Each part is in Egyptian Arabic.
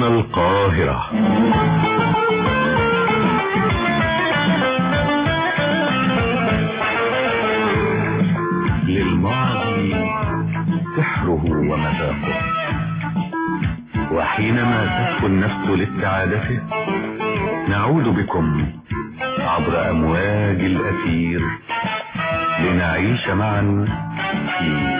القاهرة للماضي سحره ومذاقه وحينما تهفو النفس لاستعادته نعود بكم عبر أمواج الأثير لنعيش معا في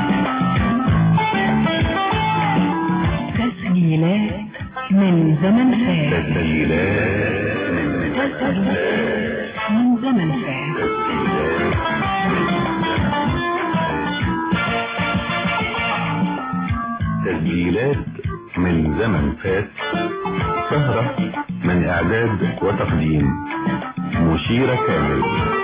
تسجيلات من زمن فات تسجيلات من تسجيلات من زمن فات تسجيلات من زمن فات سهرة من إعداد وتقديم مشيرة كامل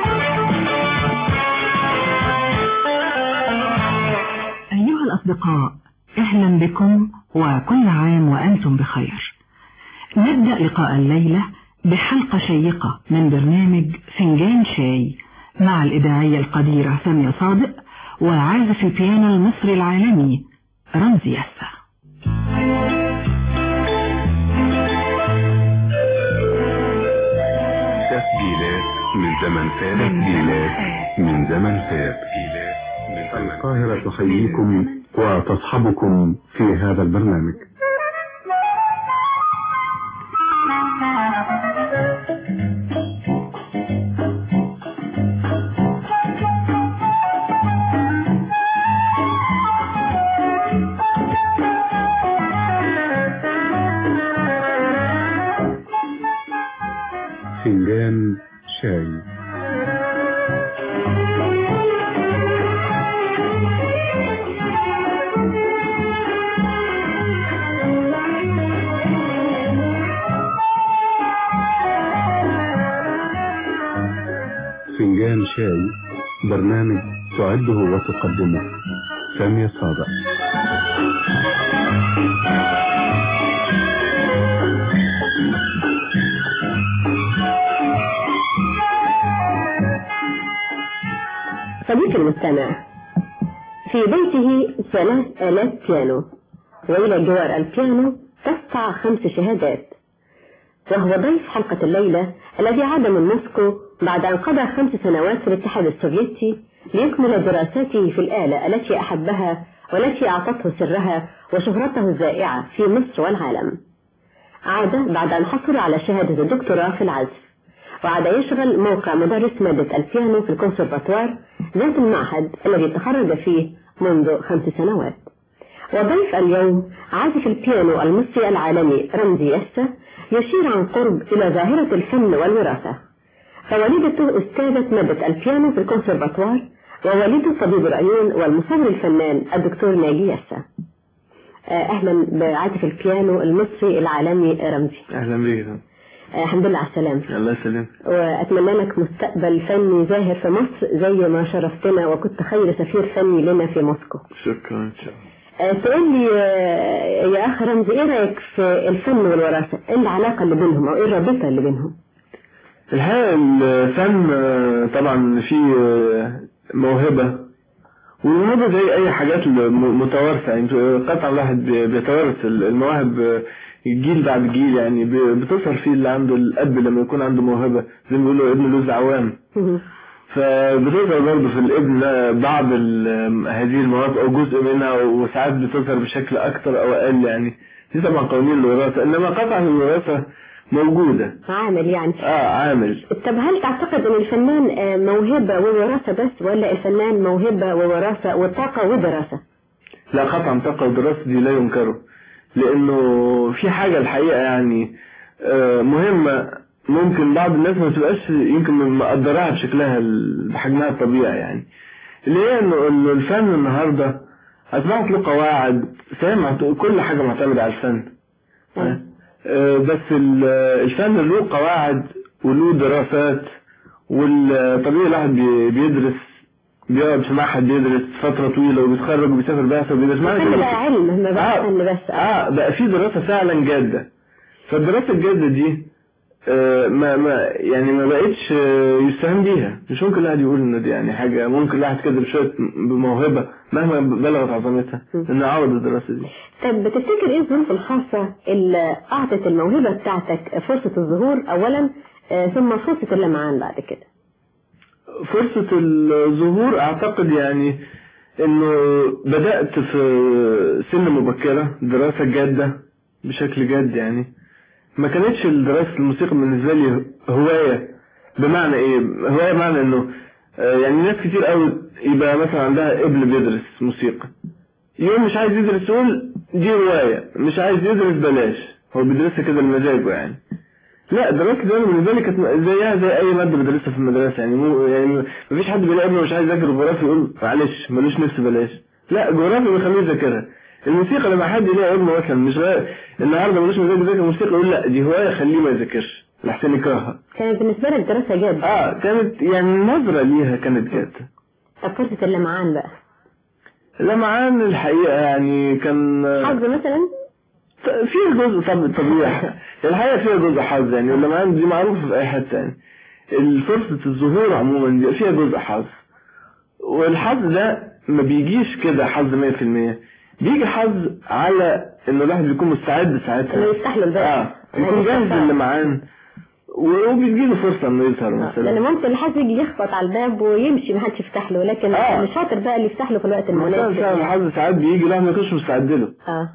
أيها الأصدقاء أهلا بكم وكل عام وأنتم بخير نبدأ لقاء الليلة بحلقة شيقة من برنامج فنجان شاي مع الإذاعية القديرة سامية صادق وعازف البيانو المصري العالمي رمزي يسا تسجيلات من زمن فات تسجيلات من زمن فات القاهرة تحييكم وتصحبكم في هذا البرنامج فنجان شاي فنجان شاي برنامج تعده وتقدمه سامية صادق صديقي المستمع في بيته ثلاث آلات بيانو وإلى جوار البيانو تسعى خمس شهادات وهو ضيف حلقة الليلة الذي عاد من موسكو بعد أن قضى خمس سنوات في الاتحاد السوفيتي ليكمل دراساته في الآلة التي أحبها والتي أعطته سرها وشهرته الزائعة في مصر والعالم عاد بعد أن حصل على شهادة الدكتوراه في العزف وعاد يشغل موقع مدرس مادة البيانو في الكونسرفاتوار ذات المعهد الذي تخرج فيه منذ خمس سنوات وضيف اليوم عازف البيانو المصري العالمي رمزي يسا يشير عن قرب إلى ظاهرة الفن والوراثة فوالدته أستاذة مادة البيانو في الكونسرفاتوار ووالده طبيب العيون والمصور الفنان الدكتور ناجي يسا أهلا بعازف البيانو المصري العالمي رمزي اهلا بيك آه، الحمد لله على السلامة الله يسلمك وأتمنى لك مستقبل فني زاهر في مصر زي ما شرفتنا وكنت خير سفير فني لنا في موسكو شكرا ان شاء الله آه، تقول لي آه، يا أخ رمزي إيه رأيك في الفن والوراثة؟ إيه العلاقة اللي بينهم أو إيه الرابطة اللي بينهم؟ الحقيقة الفن آه، طبعا فيه آه، موهبة والموهبة زي أي حاجات م- متوارثة يعني قطعا الواحد بي- بيتوارث المواهب آه، جيل بعد جيل يعني ب- بتصل فيه اللي عنده الأب لما يكون عنده موهبة زي ما بيقولوا ابن لوز عوام فبتظهر برضه في الابن ده بعض ال- هذه المواهب او جزء منها وساعات بتظهر بشكل اكتر او اقل يعني دي طبعا قوانين الوراثه انما قطعا الوراثه موجوده عامل يعني اه عامل طب هل تعتقد أن الفنان آه، موهبة ووراثة بس ولا الفنان موهبة ووراثة وطاقة ودراسة؟ لا قطعا طاقه الدراسه دي لا ينكره لانه في حاجه الحقيقه يعني آه، مهمه ممكن بعض الناس ما تبقاش يمكن مقدراها بشكلها ال- بحجمها الطبيعي يعني اللي هي انه إنه الفن النهارده اصبحت له قواعد سامع كل حاجه معتمده على الفن آه. آه، بس ال- الفن له قواعد وله دراسات والطبيعي الواحد بي- بيدرس بيقعد في معهد بيدرس فترة طويلة وبيتخرج وبيسافر بعثة وبيدرس معنى الفن كده بقى علم ما بقى آه. فن بس اه بقى في دراسة فعلا جادة فالدراسة الجادة دي آه، ما ما يعني ما بقتش آه، يستهان بيها مش ممكن الواحد يقول ان دي يعني حاجه ممكن الواحد كده بشويه بموهبه مهما بلغت عظمتها انه عوض الدراسه دي طب تفتكر ايه الظروف الخاصة اللي اعطت الموهبة بتاعتك فرصة الظهور اولا آه، ثم فرصة اللمعان بعد كده فرصة الظهور اعتقد يعني انه بدأت في سن مبكرة دراسة جادة بشكل جاد يعني ما كانتش دراسة الموسيقى بالنسبة لي هواية بمعنى ايه هواية بمعنى انه آه، يعني ناس كتير قوي يبقى مثلا عندها ابن بيدرس موسيقى يوم مش عايز يدرس يقول دي هواية مش عايز يدرس بلاش هو بيدرسها كده بمزاجه يعني لا دراسة الدولة بالنسبة لي كانت زيها زي أي مادة بدرسها في المدرسة يعني مو يعني مفيش حد بيلاقي ابنه مش عايز يذاكر جغرافيا يقول معلش ملوش نفس بلاش لا جغرافيا بيخليه يذاكرها الموسيقى لما حد يلاقي ابنه مثلا مش غير النهارده ملوش مزاج يذاكر موسيقى يقول لا دي هواية خليه ما يذاكرش لحسن يكرهها كانت بالنسبة لك دراسة جاد اه كانت يعني النظرة ليها كانت جادة طب فرصة اللمعان بقى لمعان الحقيقة يعني كان حظ مثلا فيها جزء طب طبيعي الحقيقة فيها جزء حظ يعني اللمعان دي معروفة في أي حتة يعني فرصة الظهور عموما دي فيها جزء حظ والحظ ده ما بيجيش كده حظ 100% بيجي حظ على إن الواحد بيكون مستعد ساعتها انه يفتح له الباب اه يكون جاهز للمعان وبيجي له فرصة إنه يظهر آه، لان مثلا ممكن الحظ يجي يخبط على الباب ويمشي ما حدش يفتح له لكن آه. الشاطر بقى اللي يفتح له في الوقت مثلا المناسب ساعة الحظ ساعات بيجي الواحد ما يكونش مستعد له اه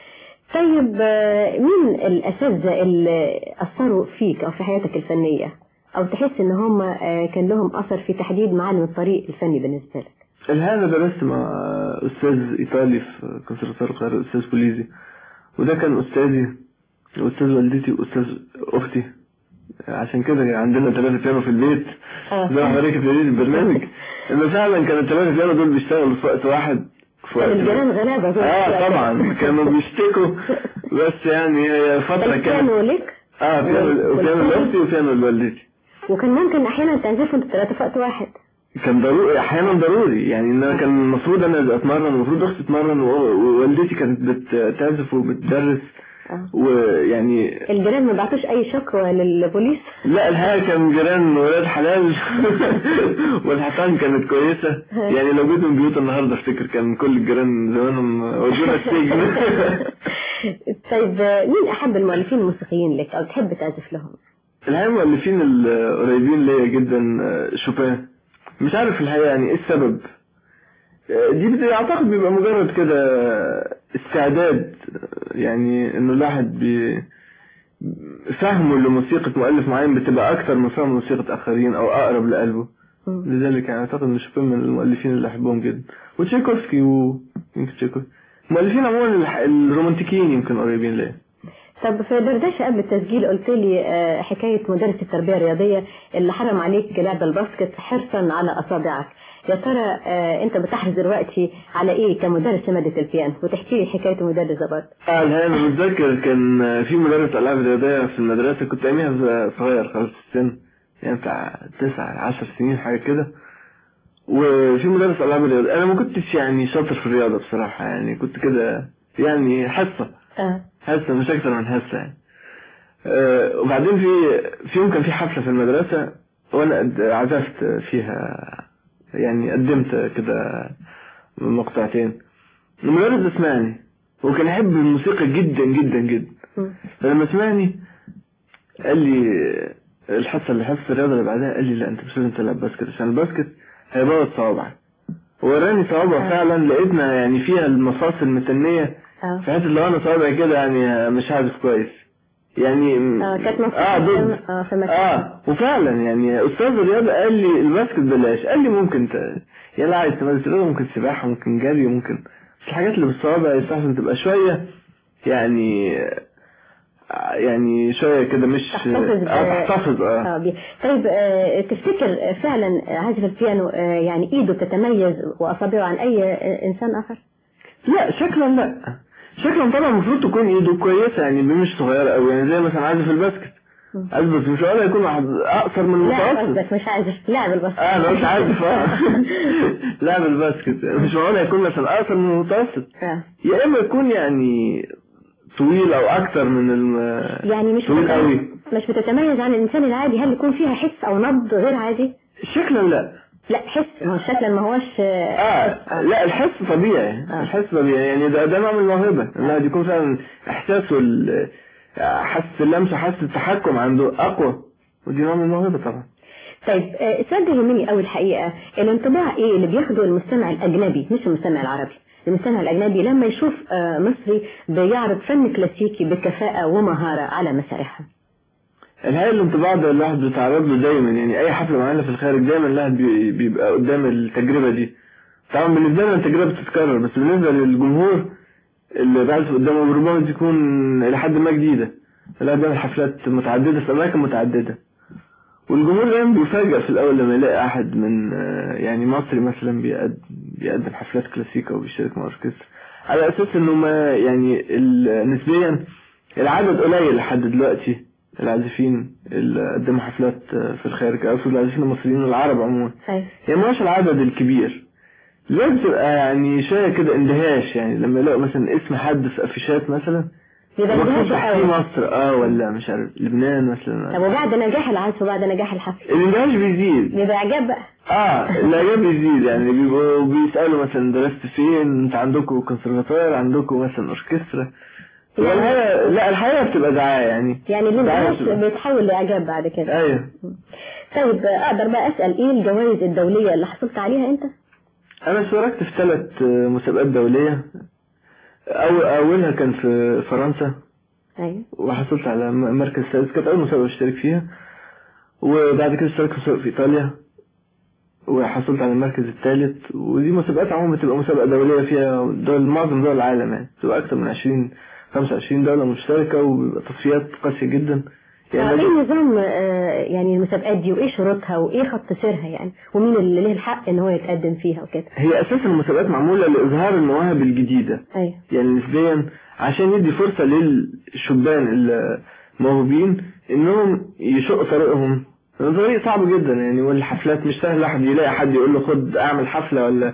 طيب آه، مين الاساتذه اللي اثروا فيك او في حياتك الفنيه او تحس ان هم آه، كان لهم اثر في تحديد معالم الطريق الفني بالنسبه لك الهذا درست مع أستاذ إيطالي في كونسرفتوار القاهرة أستاذ بوليزي وده كان أستاذي وأستاذ والدتي وأستاذ أختي عشان كده عندنا ثلاثة بيانو في البيت آه. زي ما حضرتك في البرنامج إنه فعلا كان الثلاثة بيانو دول بيشتغلوا في وقت واحد في وقت كان الجيران غلابه دول. اه طبعا كانوا بيشتكوا بس يعني هي فترة كان كانت بيانو لك اه بيانو بيانو لأختي وبيانو لوالدتي وكان ممكن احيانا تعزفوا انتوا الثلاثه في وقت واحد كان ضروري احيانا ضروري يعني ان أنا كان المفروض انا اتمرن المفروض اختي تتمرن و- ووالدتي كانت بتعزف وبتدرس آه. ويعني الجيران ما بعتوش اي شكوى للبوليس لا الحقيقه كان جيران ولاد حلال والحيطان كانت كويسه يعني لو جيت من بيوت النهارده افتكر كان كل الجيران زمانهم ودونا السجن طيب آه، مين احب المؤلفين الموسيقيين لك او تحب تعزف لهم الحقيقه المؤلفين القريبين ليا جدا آه، شوبان مش عارف الحقيقه يعني ايه السبب آه، دي بت- اعتقد بيبقى مجرد كده استعداد آه، يعني انه الواحد بي فهمه لموسيقى مؤلف معين بتبقى اكتر من فهم موسيقى اخرين او اقرب لقلبه مم. لذلك يعني اعتقد ان شوبان من المؤلفين اللي احبهم جدا وتشيكوفسكي ويمكن تشيكوفسكي المؤلفين عموما الح- الرومانتيكيين يمكن قريبين ليا طب في دردشة قبل التسجيل قلت لي آه، حكاية مدرس التربية الرياضية اللي حرم عليك لعب الباسكت حرصا على أصابعك يا ترى آه، أنت بتحرص دلوقتي على إيه كمدرس لمادة البيانو وتحكي لي حكاية المدرس ده برضه اه الحقيقة انا متذكر كان في مدرس العاب رياضيه في المدرسه كنت ايامها صغير خالص في السن يعني بتاع تسع عشر سنين حاجه كده وفي مدرس العاب رياضيه انا ما كنتش يعني شاطر في الرياضه بصراحه يعني كنت كده يعني حصه آه. حصه مش اكتر من حصه يعني آه وبعدين في في يوم كان في حفله في المدرسه وانا قد- عزفت فيها يعني قدمت كده مقطعتين المدرس ده سمعني وكان يحب الموسيقى جدا جدا جدا مم. فلما سمعني قال لي الحصه اللي حصه الرياضه اللي بعدها قال لي لا انت مش لازم تلعب باسكت عشان الباسكت هيبوظ صوابعك وراني صوابع فعلا لقيتنا يعني فيها المفاصل متنيه آه. في حته لو انا صوابعي كده يعني مش عازف كويس يعني آه كانت مفتوحة اه ضد في- آه في مكان اه وفعلا يعني استاذ الرياضه قال لي الباسكت بلاش قال لي ممكن ت... يلا عايز تمارس رياضه ممكن سباحه ممكن جري ممكن بس الحاجات اللي بالصوابع يستحسن تبقى شويه يعني آه، يعني شويه كده مش تحتفظ ب- اه تحتفظ اه آه بي- طيب آه، تفتكر فعلا عازف البيانو آه، يعني ايده تتميز واصابعه عن اي آه، انسان اخر؟ لا شكلا لا شكلا طبعا المفروض تكون ايده كويسه يعني مش صغيره قوي يعني زي مثلا عازف الباسكت مم. عازف بس مش ولا يكون واحد اقصر من لا المتوسط قصدك مش عازف لاعب الباسكت اه انا قلت عازف اه لاعب الباسكت مش معقول يكون مثلا اقصر من المتوسط آه. يا اما يكون يعني طويل او اكتر من الم يعني مش طويل مثلا قوي مش بتتميز عن الإنسان العادي هل يكون فيها حس أو نبض غير عادي؟ شكلا لا لا حس ما هو شكلا ما هوش اه لا الحس طبيعي آه. الحس طبيعي يعني ده ده نوع من الموهبة انها يكون فعلا احساسه ال- حس اللمس وحس التحكم عنده اقوى ودي نوع من الموهبة طبعا طيب آه، السؤال ده يهمني قوي الحقيقة الانطباع ايه اللي بياخده المستمع الأجنبي مش المستمع العربي المستمع الأجنبي لما يشوف آه، مصري بيعرض فن كلاسيكي بكفاءة ومهارة على مسارحها الحقيقة الانطباع ده الواحد بيتعرض له دايما يعني اي حفلة معينة في الخارج دايما الواحد بي- بيبقى قدام التجربة دي طبعا بالنسبة لنا التجربة بتتكرر بس بالنسبة للجمهور اللي بعزف قدامه ربما تكون إلى حد ما جديدة الواحد بيعمل حفلات متعددة في أماكن متعددة والجمهور دايما بيفاجئ في الأول لما يلاقي أحد من آه، يعني مصري مثلا بيقدم, بيقدم حفلات كلاسيكة وبيشارك مع أوركسترا على أساس إنه ما يعني ال- نسبيا العدد قليل لحد دلوقتي العازفين اللي قدموا حفلات آه، في الخارج أو في العازفين المصريين والعرب عموما أيوة. يعني مش العدد الكبير لازم تبقى يعني شوية كده اندهاش يعني لما يلاقوا مثلا اسم حد في افيشات مثلا يبقى مكتوب اندهاش تحتيه قوي مصر اه ولا مش عارف لبنان طب مثلا وبعد نجاح العزف وبعد نجاح الحفل الاندهاش بيزيد بيبقى إعجاب بقى اه الاعجاب بيزيد يعني بيبقوا بيسألوا مثلا درست فين انت عندكم كونسرفاتوار عندكم مثلا اوركسترا يعني- والحقيقة لا الحقيقة بتبقى دعاية يعني يعني دعاية الانتهاش بتبقى- بيتحول لإعجاب بعد كده ايوه طيب آه، أقدر بقى أسأل إيه الجوائز الدولية اللي حصلت عليها أنت؟ انا اشتركت في ثلاث مسابقات دولية أول أولها كان في فرنسا أيوة وحصلت على م- مركز سادس كانت أول مسابقة اشترك فيها وبعد كده اشتركت في مسابقة في إيطاليا وحصلت على المركز الثالث ودي مسابقات عموما بتبقى مسابقة دولية فيها دول معظم دول العالم يعني بتبقى أكثر من 20 25 دولة مشتركة وبيبقى تصفيات قاسية جدا يعني ايه نظام آه، يعني المسابقات دي وايه شروطها وايه خط سيرها يعني ومين اللي له الحق ان هو يتقدم فيها وكده هي أساسا المسابقات معمولة لإظهار المواهب الجديدة ايوه يعني نسبيا عشان يدي فرصة للشبان الموهوبين انهم يشقوا طريقهم طريق صعب جدا يعني والحفلات مش سهل واحد يلاقي حد يقول له خد اعمل حفلة ولا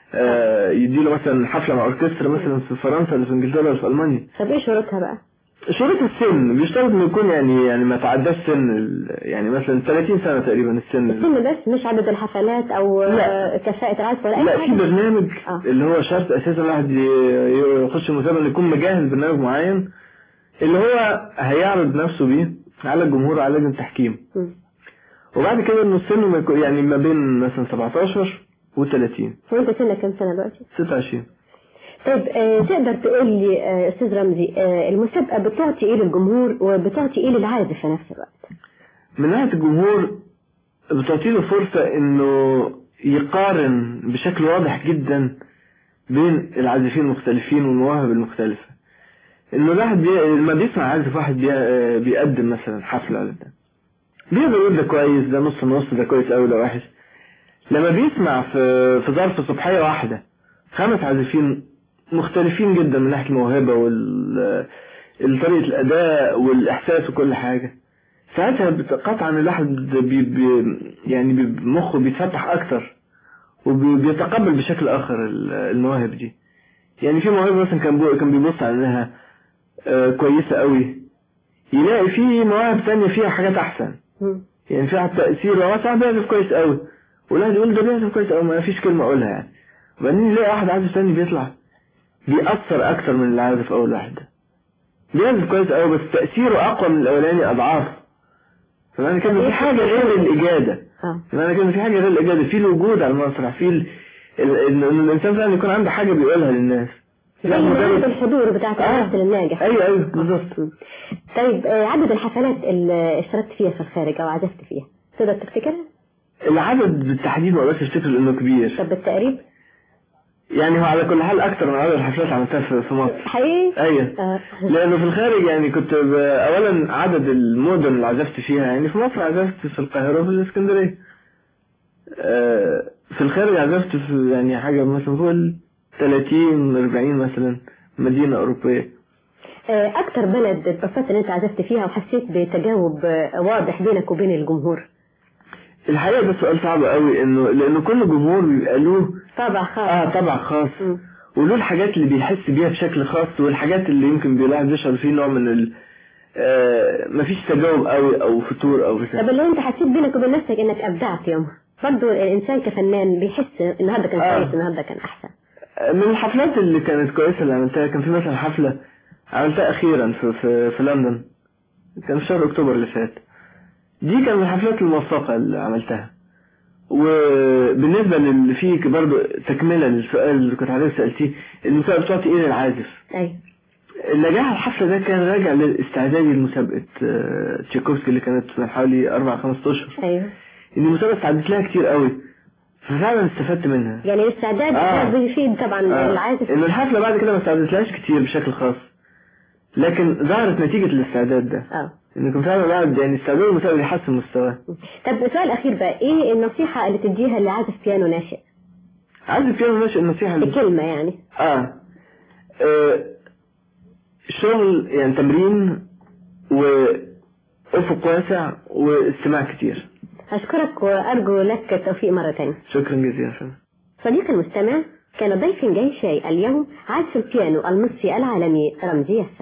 آه يديله مثلا حفلة مع اوركسترا مثلا في فرنسا ولا في انجلترا ولا في المانيا طب ايه شروطها بقى شروط السن بيشترط انه يكون يعني يعني ما تعداش سن ال- يعني مثلا 30 سنة تقريبا السن السن بس مش عدد الحفلات او لا. آه، كفاءة العزف ولا اي لا في حاجة برنامج آه. اللي هو شرط اساسا الواحد ي- يخش المسابقه انه يكون مجهز برنامج معين اللي هو هيعرض نفسه بيه على الجمهور على لجنه التحكيم مم. وبعد كده انه السن ما يكون- يعني ما بين مثلا 17 و30 وانت سنك كام سنة دلوقتي 26 طيب آه، تقدر تقول لي آه، استاذ رمزي آه، المسابقة بتعطي ايه للجمهور وبتعطي ايه للعازف في نفس الوقت من ناحيه الجمهور بتعطي له فرصه انه يقارن بشكل واضح جدا بين العازفين المختلفين والمواهب المختلفه انه الواحد بي... لما بيسمع عازف واحد بي... آه، بيقدم مثلا حفله ولا بتاع بيقدر يقول ده كويس ده نص نص ده كويس قوي ده وحش لما بيسمع في في ظرف صبحيه واحده خمس عازفين مختلفين جدا من ناحيه الموهبه وال طريقه الاداء والاحساس وكل حاجه ساعتها بت- قطعا الواحد بي بي يعني بي- مخه بيتفتح اكتر وبيتقبل بشكل اخر ال- المواهب دي يعني في موهبه مثلا كان بو- كان بيبص على انها آه، كويسه قوي يلاقي في مواهب تانية فيها حاجات احسن مم. يعني فيها تأثير هو ساعات بيعزف كويس قوي والواحد يقول ده بيعزف كويس قوي ما فيش كلمة اقولها يعني وبعدين يلاقي واحد عازف تاني بيطلع بيأثر اكتر من اللي عازف اول واحد ده بيعزف كويس قوي بس تأثيره اقوى من الاولاني اضعاف فمعنى كده إن في حاجة غير الإجادة اه معنى كده إن في حاجة غير الإجادة في الوجود على المسرح في ال... ال... إن إن الإنسان فعلا يكون عنده حاجة بيقولها للناس زي لا مجرد مجرد الحضور بتاعت آه. الممثل الناجح أيوه أيوه بالظبط طيب آه، عدد الحفلات اللي اشتركت فيها في الخارج او عزفت فيها تقدر تفتكرها؟ العدد بالتحديد ما اقدرش افتكر انه كبير طب بالتقريب يعني هو على كل حال اكتر من عدد الحفلات عملتها في في مصر حقيقي؟ ايوه آه. لانه في الخارج يعني كنت ب... اولا عدد المدن اللي عزفت فيها يعني في مصر عزفت في القاهره وفي الاسكندريه آه، في الخارج عزفت في يعني حاجه مثلا فوق ال 30 40 مثلا مدينه اوروبيه آه، اكتر بلد اتبسطت ان انت عزفت فيها وحسيت بتجاوب آه، واضح بينك وبين الجمهور الحقيقه ده سؤال صعب قوي انه لانه كل جمهور بيبقى له طبع خاص اه طبع خاص مم. وله الحاجات اللي بيحس بيها بشكل خاص والحاجات اللي يمكن بيلاحظ يشعر فيه نوع من ال آه، مفيش تجاوب قوي او فتور او بتاع طب اللي انت حسيت بينك وبين نفسك انك ابدعت يومها برضه الانسان كفنان بيحس النهارده كان آه. كويس النهارده كان احسن من الحفلات اللي كانت كويسة اللي عملتها كان في مثلا حفلة عملتها أخيرا في, في, في لندن كان في شهر أكتوبر اللي فات دي كان من الحفلات الموفقة اللي عملتها وبالنسبة للي فيه برضه تكملة للسؤال اللي كنت حضرتك سألتيه المسابقة بتعطي إيه للعازف ايوه النجاح الحفلة ده كان راجع لاستعدادي لمسابقة آه، تشيكوفسكي اللي كانت من حوالي أربع خمس أشهر ايوه إن المسابقة استعدت لها كتير قوي ففعلا استفدت منها يعني الاستعداد آه. ده بيفيد طبعا آه. العازف ان الحفلة بعد كده ما استعدتلهاش كتير بشكل خاص لكن ظهرت نتيجة الاستعداد ده اه انكم فعلا بعد يعني استعداد المسابقة يحسن مستواه طب السؤال الاخير بقى ايه النصيحه اللي تديها لعازف بيانو ناشئ عايز فيها ماشي النصيحة اللي بكلمه يعني آه. اه شغل يعني تمرين وافق واسع واستماع كتير اشكرك وارجو لك التوفيق مره ثانيه شكرا جزيلا فندم. صديقي المستمع كان ضيف جاي شاي اليوم عازف البيانو المصري العالمي رمزي يسا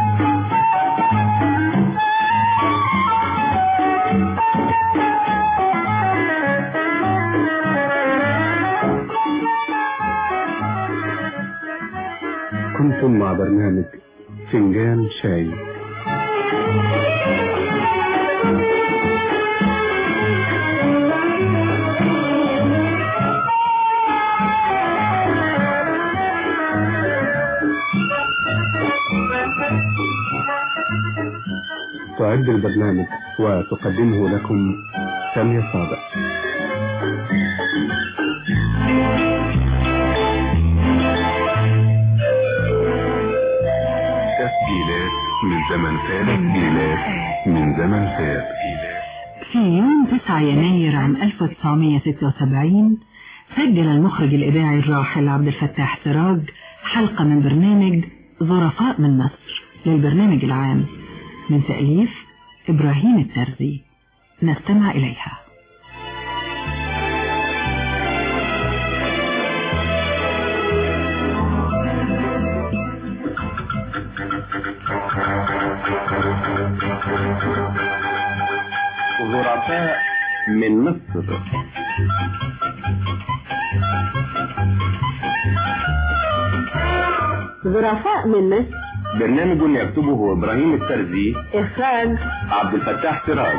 كنتم مع برنامج فنجان شاي تعد البرنامج وتقدمه لكم سامية صادق تسجيلات من زمن فات تسجيلات من زمن فات في يوم 9 يناير عام 1976 سجل المخرج الإذاعي الراحل عبد الفتاح سراج حلقة من برنامج ظرفاء من مصر للبرنامج العام من تأليف إبراهيم الترزي نستمع إليها ظرفاء من مصر ظرفاء من مصر برنامج يكتبه ابراهيم الترزي إخراج عبد الفتاح سراج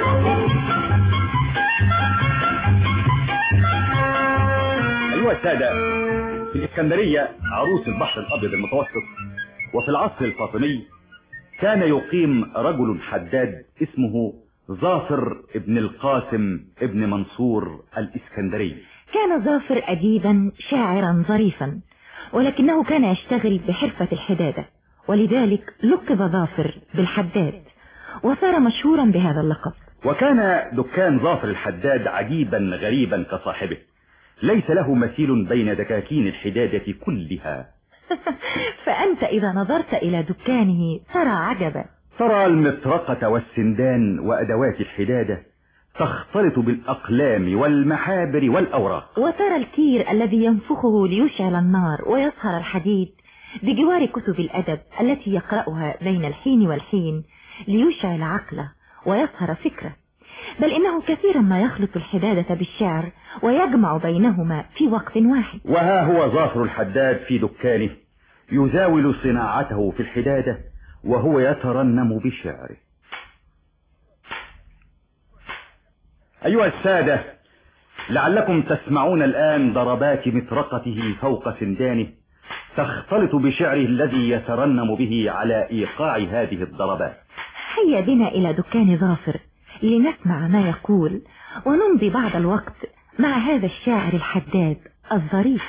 أيها السادة في الإسكندرية عروس البحر الأبيض المتوسط وفي العصر الفاطمي كان يقيم رجل حداد اسمه ظافر ابن القاسم ابن منصور الإسكندري كان ظافر أديبا شاعرا ظريفا ولكنه كان يشتغل بحرفة الحدادة ولذلك لقب ظافر بالحداد وصار مشهورا بهذا اللقب وكان دكان ظافر الحداد عجيبا غريبا كصاحبه ليس له مثيل بين دكاكين الحدادة كلها فأنت إذا نظرت إلى دكانه ترى عجبا ترى المطرقة والسندان وأدوات الحدادة تختلط بالأقلام والمحابر والأوراق وترى الكير الذي ينفخه ليشعل النار ويصهر الحديد بجوار كتب الأدب التي يقرأها بين الحين والحين ليشعل عقله ويصهر فكره بل إنه كثيرا ما يخلط الحدادة بالشعر ويجمع بينهما في وقت واحد وها هو ظافر الحداد في دكانه يزاول صناعته في الحدادة وهو يترنم بشعره أيها السادة لعلكم تسمعون الآن ضربات مطرقته فوق سندانه تختلط بشعره الذي يترنم به على إيقاع هذه الضربات هيا بنا إلى دكان ظافر لنسمع ما يقول ونمضي بعض الوقت مع هذا الشاعر الحداد الظريف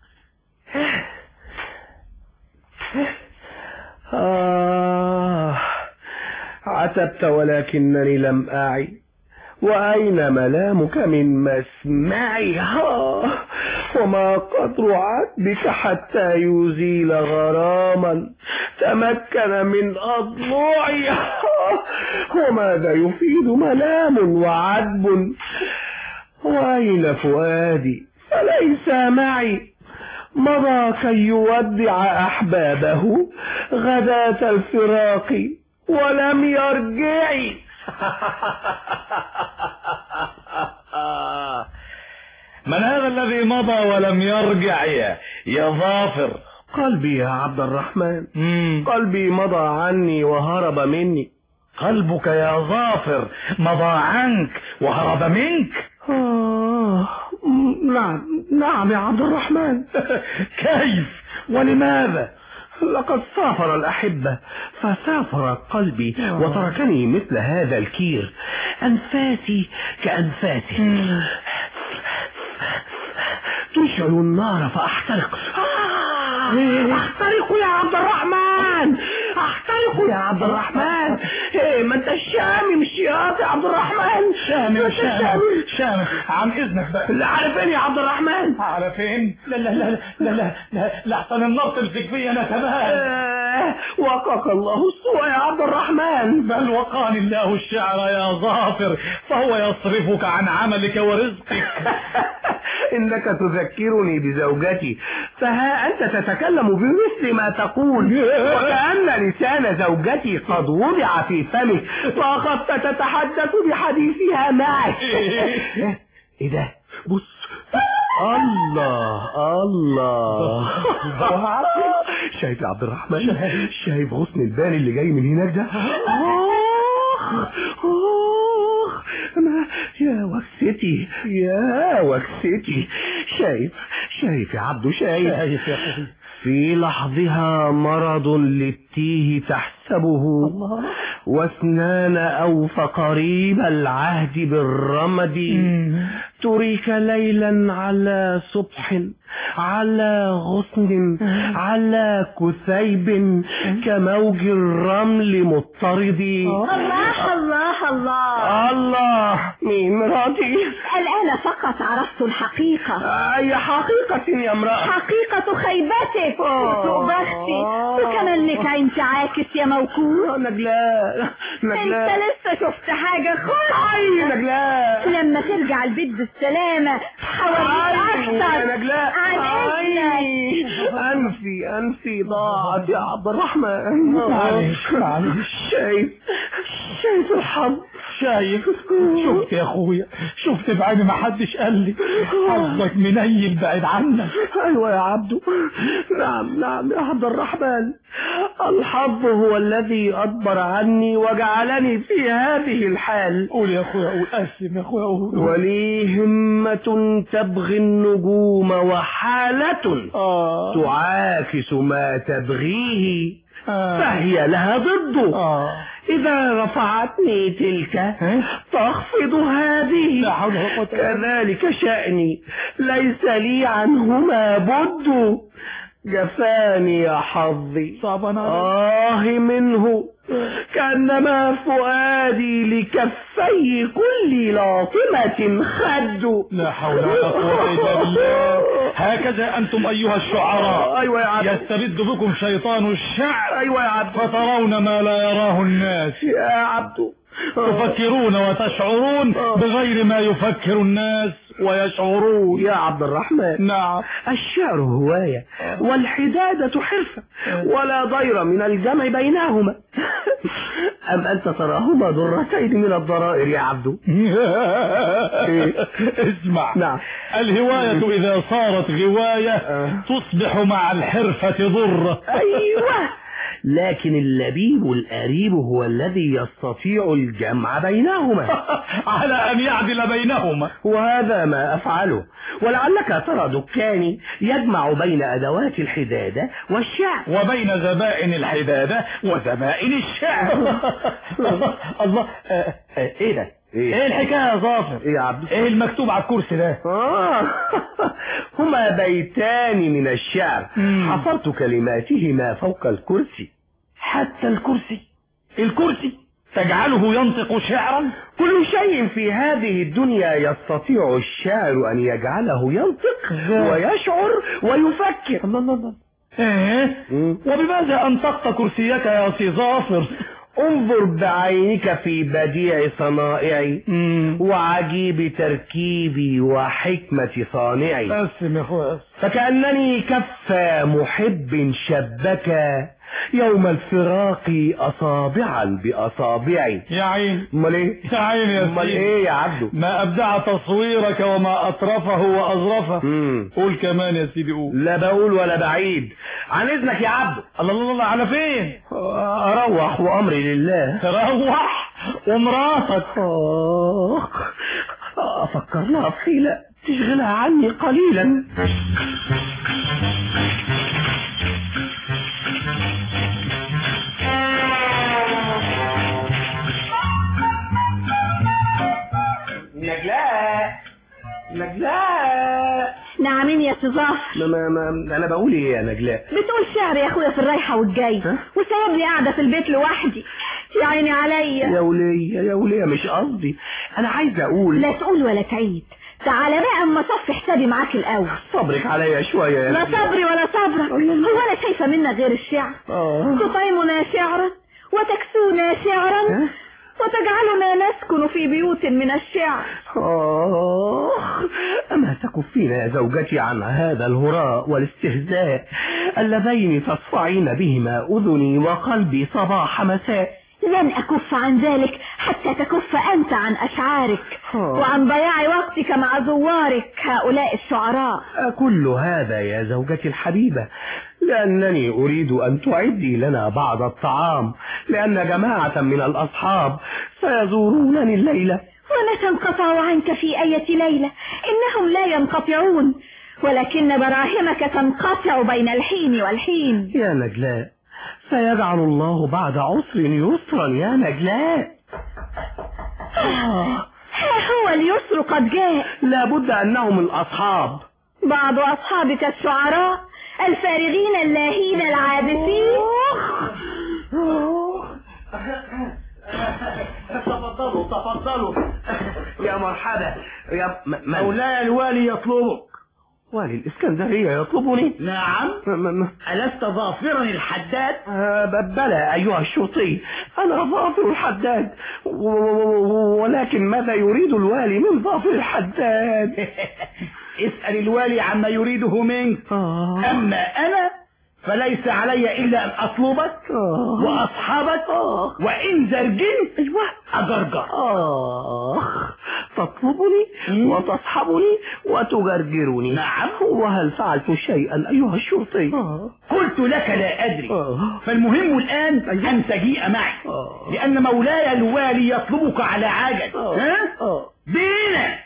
آه عتبت ولكنني لم أعي وأين ملامك من مسمعي ها وما قدر عتبك حتى يزيل غراما تمكن من أضلوعي ها وماذا يفيد ملام وعتب وأين فؤادي فليس معي مضى كي يودع أحبابه غداة الفراق ولم يرجعي من هذا الذي مضى ولم يرجع يا يا ظافر قلبي يا عبد الرحمن مم. قلبي مضى عني وهرب مني قلبك يا ظافر مضى عنك وهرب منك آه نعم نعم يا عبد الرحمن كيف ولماذا لقد سافر الأحبة فسافر قلبي وتركني مثل هذا الكير أنفاسي كأنفاسه تشعل النار فأحترق آه، أحترق يا عبد الرحمن أحترق يا عبد الرحمن إيه ما أنت الشامي مش يا عبد الرحمن شامي ما أنت شامي شامي عن اذنك بقى لا عارفين يا عبد الرحمن على فين لا لا لا لا لا لا لحسن النار تمسك فيا انا كمان آه، وقاك الله السوء يا عبد الرحمن بل وقاني الله الشعر يا ظافر فهو يصرفك عن عملك ورزقك إنك تذكرني بزوجتي فها أنت تتكلم بمثل ما تقول وكأن لسان زوجتي قد وضع في فمك فأخذت تتحدث بحديثها معك إيه ده بص الله الله شايف يا عبد الرحمن شايف غصن البال اللي جاي من هناك ده اخ اخ انا يا وكستي يا وكستي شايف شايف يا عبدو شايف شايف يا اخوي في لحظها مرض للتيه تحسبه واسنان أوف قريب العهد بالرمد تريك ليلا على صبح على غصن على كثيب كموج الرمل مضطرد الله الله الله الله مين مراتي الآن فقط عرفت الحقيقة أي حقيقة يا امرأة حقيقة خيبتك وسوء بختي وكمنك انت عاكس يا موكول نجلاء انت نجلاء لسه شفت حاجة أي خالص نجلاء لما ترجع البيت بالسلامة حواليك أي أكتر يا نجلاء عن أي إذنك أنفي أنفي ضاعت يا عبد الرحمن معلش معلش شايف شايف الحظ شايف شفت يا اخويا شفت بعيني ما حدش قال لي حظك منيل بعيد عنك أيوة يا عبدو نعم نعم يا عبد الرحمن الحظ هو الذي أدبر عني وجعلني في هذه الحال قول يا اخويا قول قسم يا اخويا قول ولي همة تبغي النجوم وحالة اه تعاكس ما تبغيه آه. فهي لها ضده اه إذا رفعتني تلك تخفض هذه لا حول ولا قوة إلا بالله. كذلك شأني ليس لي عنهما بد جفاني يا حظي صعبان عليك آه منه كأنما فؤادي لكفي كل لاطمة خد لا حول ولا قوة إلا بالله هكذا أنتم أيها الشعراء أيوة يا عبد يستبد بكم شيطان الشعر أيوة يا عبد فترون ما لا يراه الناس يا عبد تفكرون وتشعرون بغير ما يفكر الناس ويشعرون يا عبد الرحمن نعم الشعر هواية والحدادة حرفة ولا ضير من الجمع بينهما أم أنت تراهما ضرتين من الضرائر يا عبدو اسمع نعم. الهواية إذا صارت غواية تصبح مع الحرفة ضرة أيوة لكن اللبيب القريب هو الذي يستطيع الجمع بينهما على أن يعدل بينهما وهذا ما أفعله ولعلك ترى دكاني يجمع بين أدوات الحدادة والشعر وبين زبائن الحدادة وزبائن الشعر الله آه، آه، ايه ده إيه؟ ايه الحكاية يا ظافر إيه يا عبد ايه المكتوب على الكرسي ده آه هما بيتان من الشعر مم. حفرت كلماتهما فوق الكرسي حتى الكرسي الكرسي تجعله ينطق شعرا كل شيء في هذه الدنيا يستطيع الشاعر أن يجعله ينطق ويشعر ويفكر الله الله الله ايه مم. وبماذا انطقت كرسيك يا سي ظافر انظر بعينك في بديع صنائعي وعجيب تركيبي وحكمة صانعي قسم يا اخويا فكأنني كف محب شبكا يوم الفراق أصابعا بأصابعي يا عين امال ايه يا عين يا امال سيدي ايه يا عبده ما أبدع تصويرك وما أطرفه وأظرفه مم. قول كمان يا سيدي قول لا بقول ولا بعيد عن اذنك يا عبده الله الله الله على فين اروح وامري لله روح ومراتك آه أفكر لها في حيلة تشغلها عني قليلا نجلاء نجلاء نعمين يا صفاف ما ما ما أنا بقول إيه يا نجلاء بتقول شعر يا اخويا في الرايحة والجاي ها؟ وسايبني قاعدة في البيت لوحدي يا عيني عليا يا ولية يا ولية مش قصدي أنا عايز أقول لا تقول ولا تعيد تعالى بقى اما صفي حسابي معاك الاول صبرك عليا شوية يا لا نجلاء. صبري ولا صبرك هو انا شايفة منك غير الشعر آه. تطعمنا شعرا وتكسونا شعرا ها؟ وتجعلنا نسكن في بيوت من الشعر آخ أما تكفين يا زوجتي عن هذا الهراء والاستهزاء اللذين تصفعين بهما أذني وقلبي صباح مساء لن أكف عن ذلك حتى تكف أنت عن أشعارك آه. وعن ضياع وقتك مع زوارك هؤلاء الشعراء كل هذا يا زوجتي الحبيبة لأنني أريد أن تعدي لنا بعض الطعام لأن جماعة من الأصحاب سيزورونني الليلة ومتى انقطعوا عنك في أية ليلة إنهم لا ينقطعون ولكن براهمك تنقطع بين الحين والحين يا نجلاء سيجعل الله بعد عسر يسرا يا نجلاء آه ها هو اليسر قد جاء لابد أنهم الأصحاب بعض أصحابك الشعراء الفارغين اللاهين العابثين تفضلوا تفضلوا يا مرحبا يا م- من؟ مولاي الوالي يطلبك والي الإسكندرية يطلبني نعم م- م- م- ألست ظافرا الحداد آه، ب- بلى أيها الشرطي أنا ظافر الحداد و- و- و- ولكن ماذا يريد الوالي من ظافر الحداد اسأل الوالي عما يريده منك آه. أما أنا فليس علي إلا أن أطلبك آه. وأصحابك آه. وإن زرجنت أيوة أجرجر آخ تطلبني وتصحبني وتجرجرني نعم. وهل فعلت شيئا أيها الشرطي قلت لك لا أدري آه. فالمهم الآن أن تجيء معي آه. لأن مولاي الوالي يطلبك على عجل آه. ها؟ آه. بينا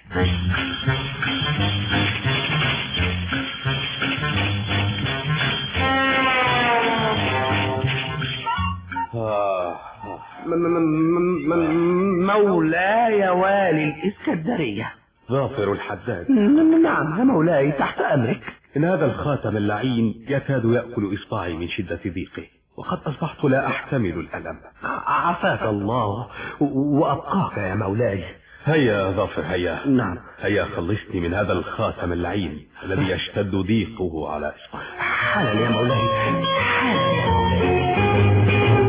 م- م- م- م- مولاي والي الإسكندرية ظافر الحداد ن- نعم يا مولاي تحت أمرك إن هذا الخاتم اللعين يكاد يأكل إصبعي من شدة ضيقه وقد أصبحت لا أحتمل الألم ع- عافاك الله و- وأبقاك يا مولاي هيا يا ظافر هيا نعم هيا خلصني من هذا الخاتم اللعين الذي يشتد ضيقه على إصبعي حالا يا مولاي حالا يا مولاي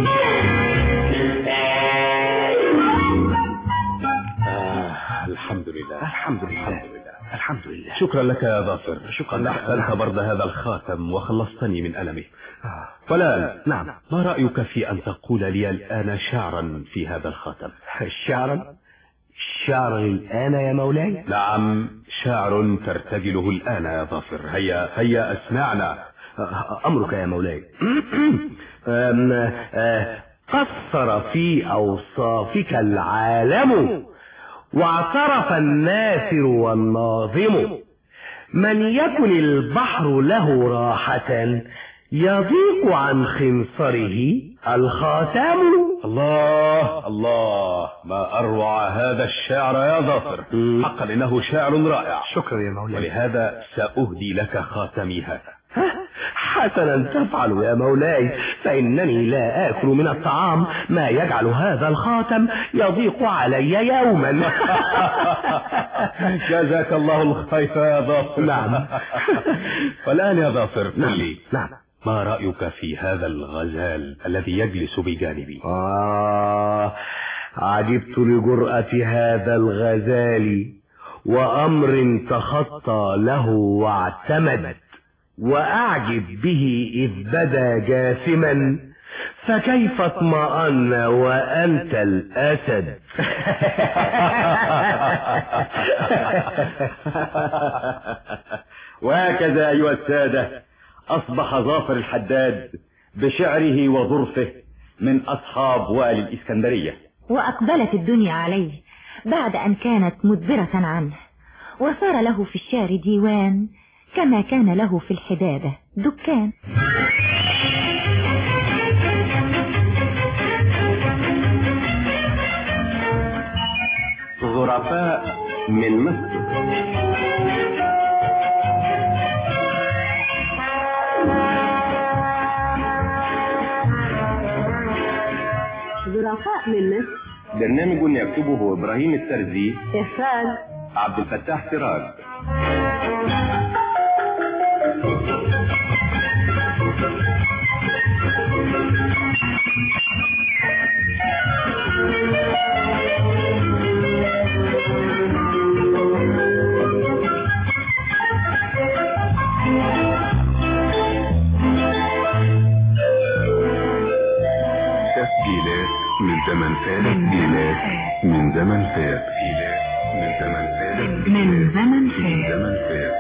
آه الحمد لله الحمد لله الحمد لله الحمد لله شكرا لك يا ظافر شكرا لك. أحسنت برد هذا الخاتم وخلصتني من ألمه فلان نعم ما رأيك في أن تقول لي الآن شعرا في هذا الخاتم شعرا شعرا الآن يا مولاي نعم شعر ترتجله الآن يا ظافر هيا هيا أسمعنا أمرك يا مولاي أم، آه، قصر في أوصافك العالم واعترف الناثر والناظم من يكن البحر له راحة يضيق عن خنصره الخاتم الله الله ما أروع هذا الشعر يا ظافر مم. حقا إنه شعر رائع شكرا يا مولاي ولهذا سأهدي لك خاتمي هذا حسنا تفعل يا مولاي فإنني لا آكل من الطعام ما يجعل هذا الخاتم يضيق علي يوما جزاك الله الخير يا ظافر نعم. والآن يا ظافر قل لي نعم ما رأيك في هذا الغزال الذي يجلس بجانبي آه عجبت لجرأة هذا الغزال وأمر تخطى له واعتمد وأعجب به إذ بدا جاثما فكيف اطمأن وأنت الأسد وهكذا أيها السادة أصبح ظافر الحداد بشعره وظرفه من أصحاب والي الإسكندرية وأقبلت الدنيا عليه بعد أن كانت مدبرة عنه وصار له في الشعر ديوان كما كان له في الحدادة دكان ظرفاء من مصر ظرفاء من مصر برنامج يكتبه إبراهيم الترزي إخراج عبد الفتاح سراج تسجيلات من زمن فات تسجيلات من زمن فات من زمن فات من زمن من فات زمن فات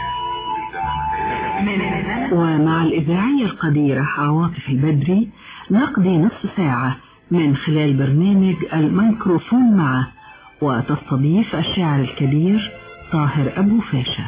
ومع الإذاعية القديرة عواطف البدري نقضي نصف ساعة من خلال برنامج الميكروفون معه وتستضيف الشاعر الكبير طاهر أبو فاشا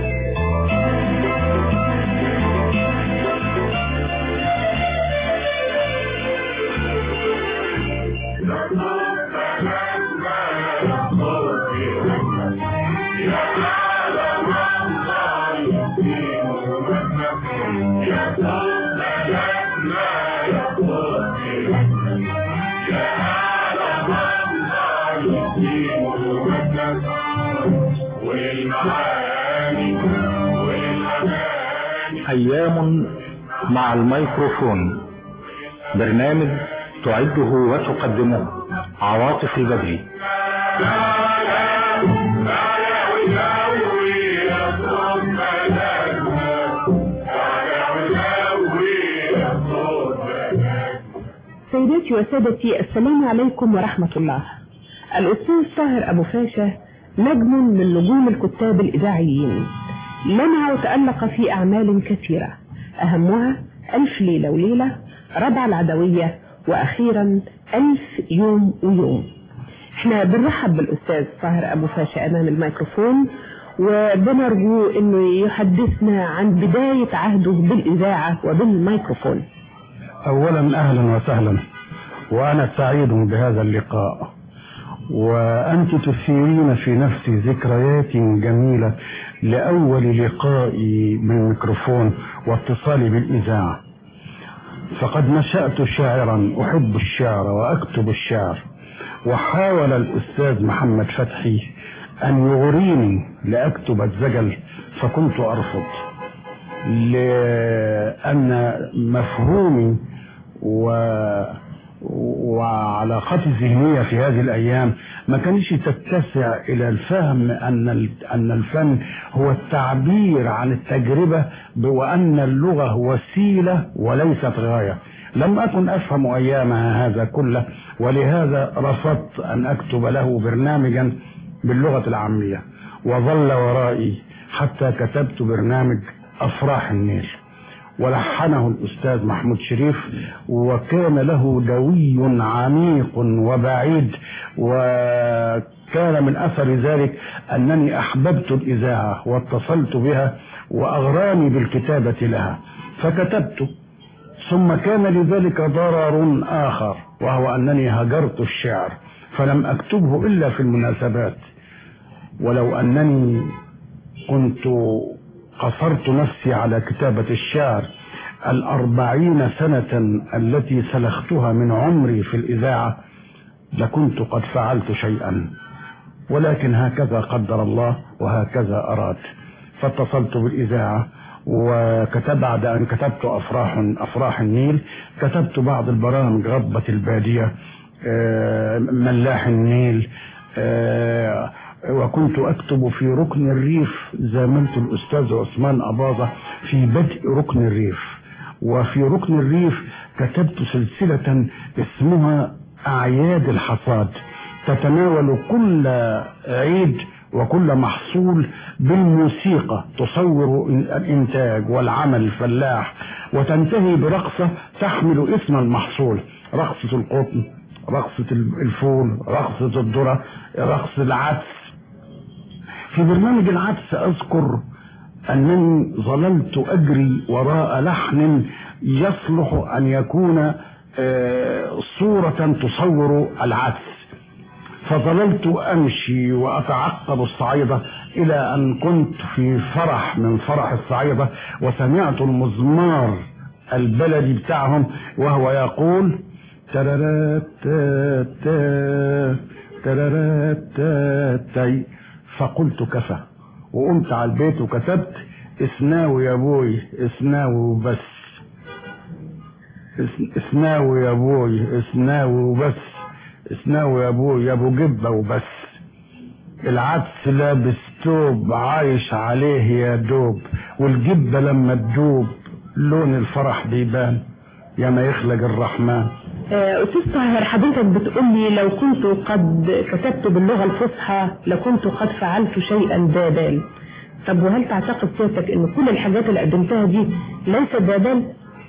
أيام مع الميكروفون برنامج تعده وتقدمه عواطف البدري سيداتي وسادتي السلام عليكم ورحمة الله الأستاذ طاهر أبو فاشا نجم من نجوم الكتاب الإذاعيين لمع وتألق في أعمال كثيرة أهمها ألف ليلة وليلة ربع العدوية وأخيرا ألف يوم ويوم احنا بنرحب بالأستاذ طاهر أبو فاشا أمام الميكروفون وبنرجو أنه يحدثنا عن بداية عهده بالإذاعة وبالميكروفون أولا أهلا وسهلا وأنا سعيد بهذا اللقاء وأنت تثيرين في نفسي ذكريات جميلة لأول لقائي بالميكروفون واتصالي بالإذاعة فقد نشأت شاعرا أحب الشعر وأكتب الشعر وحاول الأستاذ محمد فتحي أن يغريني لأكتب الزجل فكنت أرفض لأن مفهومي و وعلاقاتي الذهنية في هذه الأيام ما كانش تتسع إلى الفهم أن أن الفن هو التعبير عن التجربة وأن اللغة وسيلة وليست غاية لم أكن أفهم أيامها هذا كله ولهذا رفضت أن أكتب له برنامجا باللغة العامية وظل ورائي حتى كتبت برنامج أفراح النيل ولحنه الأستاذ محمود شريف وكان له دوي عميق وبعيد وكان من أثر ذلك أنني أحببت الإذاعة واتصلت بها وأغراني بالكتابة لها فكتبت ثم كان لذلك ضرر آخر وهو أنني هجرت الشعر فلم أكتبه إلا في المناسبات ولو أنني كنت قصرت نفسي على كتابة الشعر الأربعين سنة التي سلختها من عمري في الإذاعة لكنت قد فعلت شيئا ولكن هكذا قدر الله وهكذا أراد فاتصلت بالإذاعة وكتب بعد أن كتبت أفراح أفراح النيل كتبت بعض البرامج غضبة البادية ملاح النيل وكنت أكتب في ركن الريف زاملت الأستاذ عثمان أباظة في بدء ركن الريف وفي ركن الريف كتبت سلسلة اسمها أعياد الحصاد تتناول كل عيد وكل محصول بالموسيقى تصور الإنتاج والعمل الفلاح وتنتهي برقصة تحمل اسم المحصول رقصة القطن رقصة الفول رقصة الذرة رقص العدس في برنامج العدس أذكر أنني ظللت أجري وراء لحن يصلح أن يكون صورة تصور العدس فظللت أمشي وأتعقب الصعيدة إلى أن كنت في فرح من فرح الصعيدة وسمعت المزمار البلدي بتاعهم وهو يقول ترارات تا تا ترارات تا تاي فقلت كفى وقمت على البيت وكتبت اسناوي يا ابوي اسناوي وبس اسناوي يا ابوي اسناوي وبس اسناوي يا ابوي يا ابو جبه وبس العدس لابس توب عايش عليه يا دوب والجبه لما تدوب لون الفرح بيبان يا ما يخلق الرحمن أستاذ طاهر حضرتك بتقولي لو كنت قد كتبت باللغة الفصحى لكنت قد فعلت شيئا ذا بال طب وهل تعتقد سيادتك ان كل الحاجات اللي قدمتها دي ليست ذا بال؟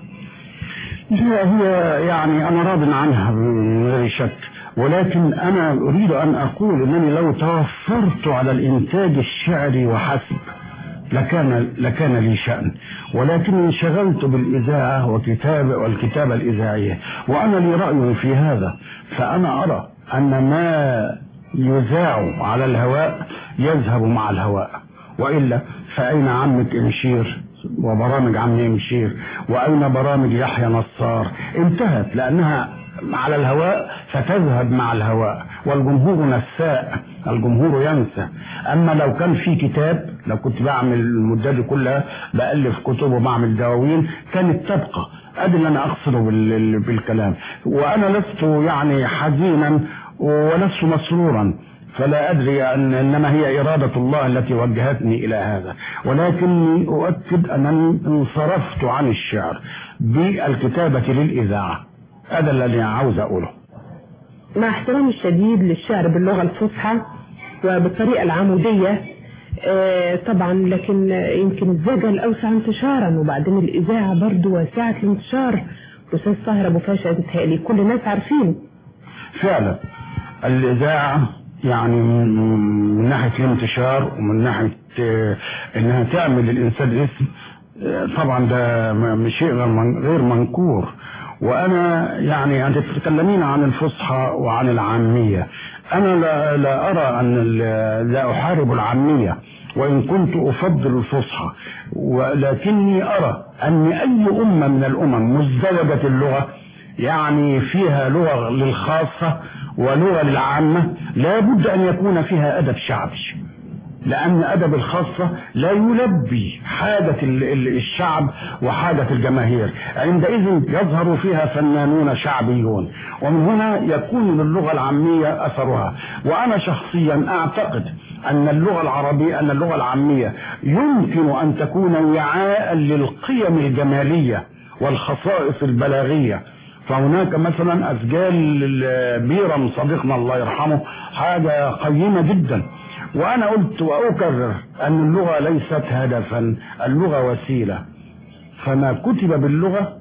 لا هي يعني انا راض عنها من غير شك ولكن انا اريد ان اقول انني لو توفرت على الانتاج الشعري وحسب لكان لكان لي شأن ولكني انشغلت بالإذاعة وكتاب والكتابة الإذاعية وأنا لي رأي في هذا فأنا أرى أن ما يذاع على الهواء يذهب مع الهواء وإلا فأين عمك إمشير وبرامج عم إمشير وأين برامج يحيى نصار انتهت لأنها على الهواء فتذهب مع الهواء والجمهور نساء الجمهور ينسى اما لو كان في كتاب لو كنت بعمل المدة دي كلها بألف كتب وبعمل دواوين كانت تبقى ادي اللي انا اقصده بالكلام وانا لست يعني حزينا ولست مسرورا فلا أدري أن إنما هي إرادة الله التي وجهتني إلى هذا ولكني أؤكد أنني انصرفت عن الشعر بالكتابة للإذاعة هذا الذي عاوز أقوله مع احترامي الشديد للشعر باللغة الفصحى وبالطريقة العمودية آه طبعا لكن يمكن الزجل أوسع انتشارا وبعدين الإذاعة برضو واسعة الانتشار أستاذ طاهر أبو فاشا متهيألي كل الناس عارفين فعلا الإذاعة يعني من ناحية الانتشار ومن ناحية آه إنها تعمل للإنسان اسم آه طبعا ده شيء غير منكور وانا يعني انت تتكلمين عن الفصحى وعن العامية انا لا, لا ارى ان لا احارب العامية وان كنت افضل الفصحى ولكني ارى ان اي امة من الامم مزدوجة اللغة يعني فيها لغة للخاصة ولغة للعامة لابد ان يكون فيها ادب شعبي لأن أدب الخاصة لا يلبي حاجة الشعب وحاجة الجماهير عندئذ يظهر فيها فنانون شعبيون ومن هنا يكون للغة العامية أثرها وأنا شخصيا أعتقد أن اللغة العربية أن اللغة العامية يمكن أن تكون وعاء للقيم الجمالية والخصائص البلاغية فهناك مثلا أسجال بيرم صديقنا الله يرحمه حاجة قيمة جدا وانا قلت واكرر ان اللغة ليست هدفا اللغة وسيلة فما كتب باللغة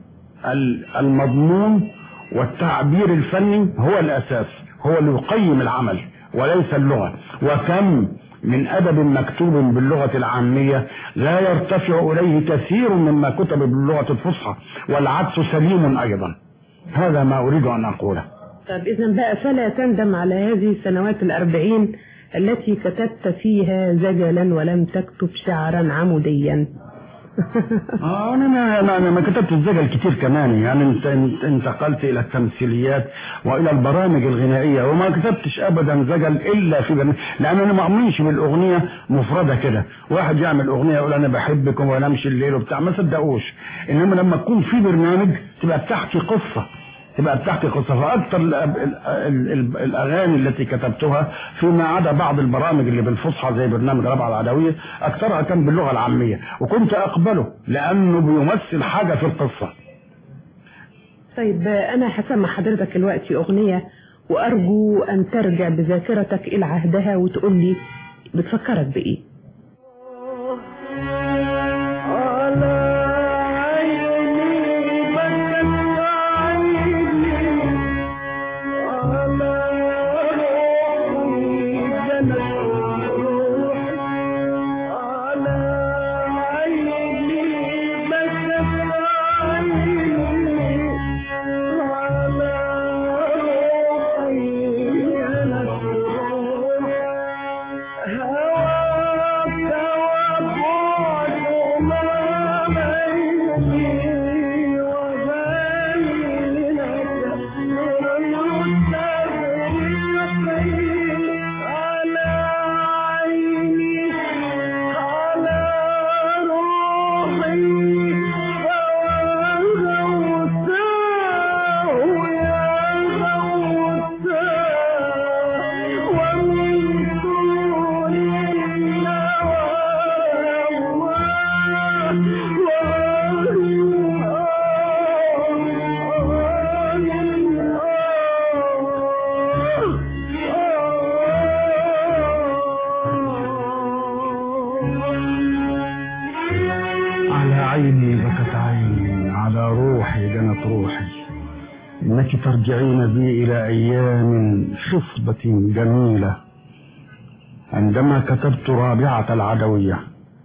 المضمون والتعبير الفني هو الاساس هو اللي يقيم العمل وليس اللغة وكم من ادب مكتوب باللغة العامية لا يرتفع اليه كثير مما كتب باللغة الفصحى والعكس سليم ايضا هذا ما اريد ان اقوله طب اذا بقى فلا تندم على هذه السنوات الاربعين التي كتبت فيها زجلا ولم تكتب شعرا عموديا اه انا انا انا ما كتبت الزجل كتير كمان يعني انت انتقلت الى التمثيليات والى البرامج الغنائيه وما كتبتش ابدا زجل الا في برنامج لان انا ما اؤمنش بالاغنيه مفرده كده واحد يعمل اغنيه يقول انا بحبكم وانا امشي الليل وبتاع ما صدقوش انما لما تكون في برنامج تبقى بتحكي قصه تبقى بتحكي قصة فأكثر ال- ال- ال- ال- الأغاني التي كتبتها فيما عدا بعض البرامج اللي بالفصحى زي برنامج رابعة العدوية أكثرها كان باللغة العامية وكنت أقبله لأنه بيمثل حاجة في القصة طيب أنا هسمع حضرتك دلوقتي أغنية وأرجو أن ترجع بذاكرتك إلى عهدها وتقول لي بتفكرك بإيه على عيني بكت عيني على روحي جنت روحي إنك ترجعين بي إلى أيام خصبة جميلة عندما كتبت رابعة العدوية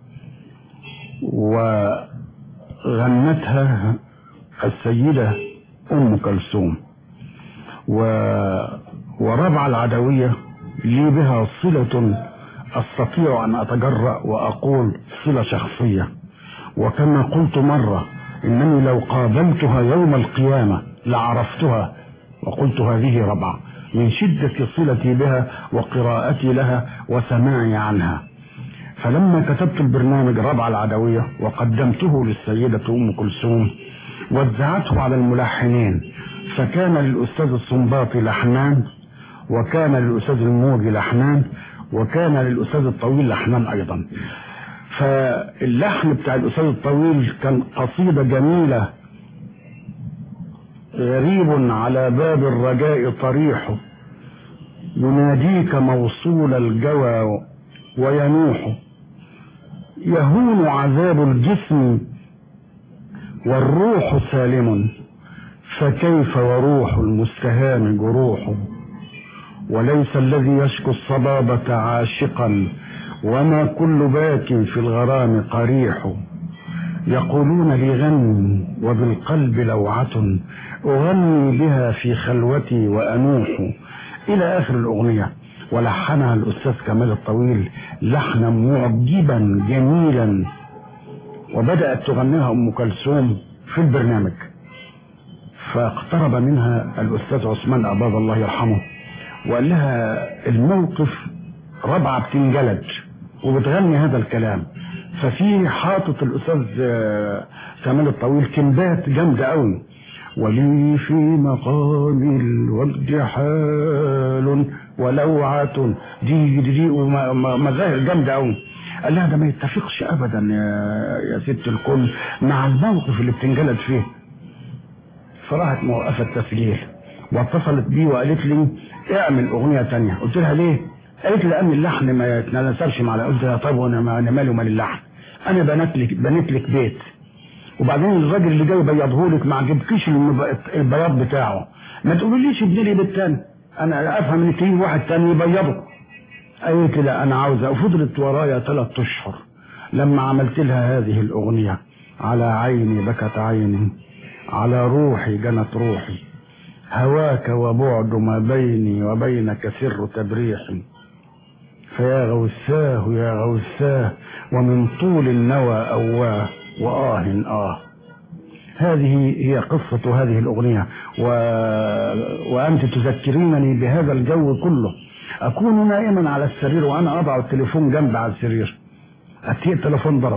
وغنتها السيدة أم كلثوم و... ورابعة العدوية لي بها صلة أستطيع أن أتجرأ وأقول صلة شخصية وكما قلت مرة إنني لو قابلتها يوم القيامة لعرفتها وقلت هذه ربعة من شدة صلتي بها وقراءتي لها وسماعي عنها فلما كتبت البرنامج ربع العدوية وقدمته للسيدة أم كلثوم وزعته على الملحنين فكان للأستاذ الصنباطي لحنان وكان للأستاذ الموجي لحنان وكان للأستاذ الطويل لحنان أيضا فاللحن بتاع الأستاذ الطويل كان قصيدة جميلة غريب على باب الرجاء طريح يناديك موصول الجوى وينوح يهون عذاب الجسم والروح سالم فكيف وروح المستهان جروح وليس الذي يشكو الصبابة عاشقا وما كل باك في الغرام قريح يقولون لي غني وبالقلب لوعة أغني بها في خلوتي وأنوح إلى آخر الأغنية ولحنها الأستاذ كمال الطويل لحنا معجبا جميلا وبدأت تغنيها أم كلثوم في البرنامج فاقترب منها الأستاذ عثمان أباض الله يرحمه وقال لها الموقف ربعة بتنجلد وبتغني هذا الكلام ففي حاطط الأستاذ آه، كمال الطويل كنبات جامدة قوي ولي في مقام الوجد حال ولوعة دي دي, دي وم- م- مظاهر جامدة قوي قال لها ده ما يتفقش ابدا يا, يا ست الكل مع الموقف اللي بتنجلد فيه فراحت موقفة التسجيل واتصلت بي وقالت لي اعمل اغنية تانية قلت لها ليه قالت لي لان اللحن ما يتناسبش مع قلت لها طب وانا ما- انا مالي ومال اللحن انا بنيت لك بنيت لك بيت وبعدين الراجل اللي جاي يبيضه لك ما عجبكيش المب- البياض بتاعه ما تقوليش ابني لي بيت تاني انا افهم ان تيجي واحد تاني يبيضه قالت لي لا انا عاوزه وفضلت ورايا ثلاث اشهر لما عملت لها هذه الاغنيه على عيني بكت عيني على روحي جنت روحي هواك وبعد ما بيني وبينك سر تبريحي فيا غوثاه يا غوثاه ومن طول النوى أواه وآه آه هذه هي قصة هذه الأغنية و... وأنت تذكرينني بهذا الجو كله أكون نائما على السرير وأنا أضع التليفون جنب على السرير أتي التليفون ضرب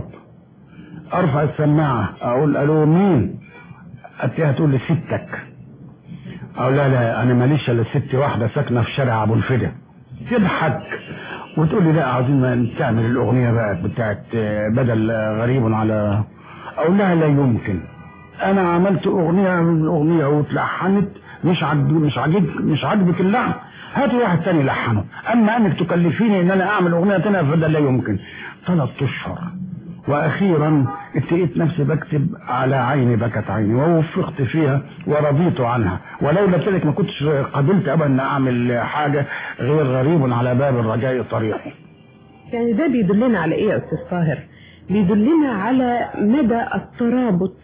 أرفع السماعة أقول ألو مين أتيها تقول لي ستك او لا لا انا ماليش الا ست واحده ساكنه في شارع ابو الفدا تضحك وتقول لي لا عاوزين تعمل الاغنيه بقى بتاعت آه، بدل آه، غريب على اقول لها لا يمكن انا عملت اغنيه اغنيه واتلحنت مش عجب مش عاجب مش عاجبك اللحن هاتي واحد تاني لحنه اما انك تكلفيني ان انا اعمل اغنيه تانية فده لا يمكن ثلاث اشهر واخيرا اتقيت نفسي بكتب على عيني بكت عيني ووفقت فيها ورضيت عنها ولولا ذلك ما كنتش قبلت ابدا ان اعمل حاجه غير غريب على باب الرجاء طريقي يعني ده بيدلنا على ايه يا استاذ طاهر بيدلنا على مدى الترابط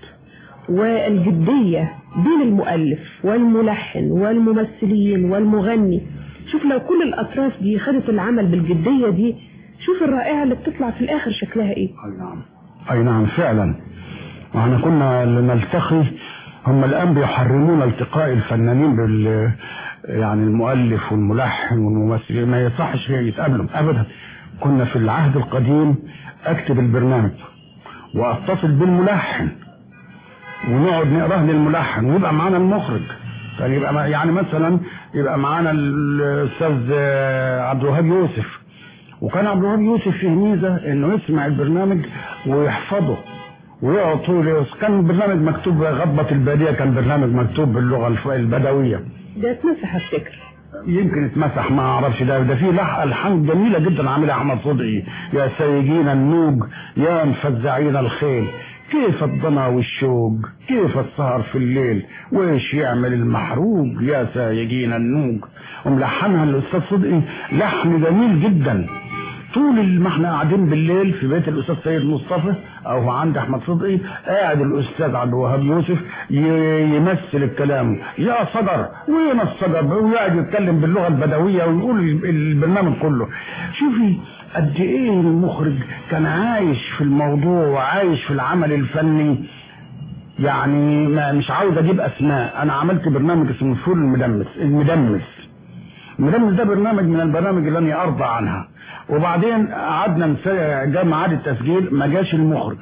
والجدية بين المؤلف والملحن والممثلين والمغني شوف لو كل الأطراف دي خدت العمل بالجدية دي شوف الرائعة اللي بتطلع في الآخر شكلها إيه اي نعم اي نعم فعلا واحنا كنا نلتقي هم الان بيحرمون التقاء الفنانين بال يعني المؤلف والملحن والممثل ما يصحش يتقابلوا ابدا كنا في العهد القديم اكتب البرنامج واتصل بالملحن ونقعد نقراه للملحن ويبقى معانا المخرج كان يبقى مع- يعني مثلا يبقى معانا الاستاذ آه، عبد الوهاب يوسف وكان عبد الوهاب يوسف فيه ميزه انه يسمع البرنامج ويحفظه ويقعد طول كان البرنامج مكتوب غضبة البادية كان برنامج مكتوب باللغة الف- البدوية ده اتمسح افتكر يمكن اتمسح ما اعرفش ده ده في لح الحان جميله جدا عاملها احمد صدقي يا سايقين النوج يا مفزعين الخيل كيف الضنا والشوق كيف السهر في الليل وايش يعمل المحروق يا سايقين النوج وملحنها الاستاذ صدقي لحن جميل جدا طول ما احنا قاعدين بالليل في بيت الاستاذ سيد مصطفى او عند احمد صدقي قاعد الاستاذ عبد الوهاب يوسف ي- يمثل الكلام يا صدر وين الصدر ويقعد يتكلم باللغه البدويه ويقول ال- البرنامج كله شوفي قد ايه المخرج كان عايش في الموضوع وعايش في العمل الفني يعني ما مش عاوز اجيب اسماء انا عملت برنامج اسمه الفول المدمس المدمس المدمس ده برنامج من البرامج اللي انا ارضى عنها وبعدين قعدنا نس- جاء ميعاد التسجيل ما جاش المخرج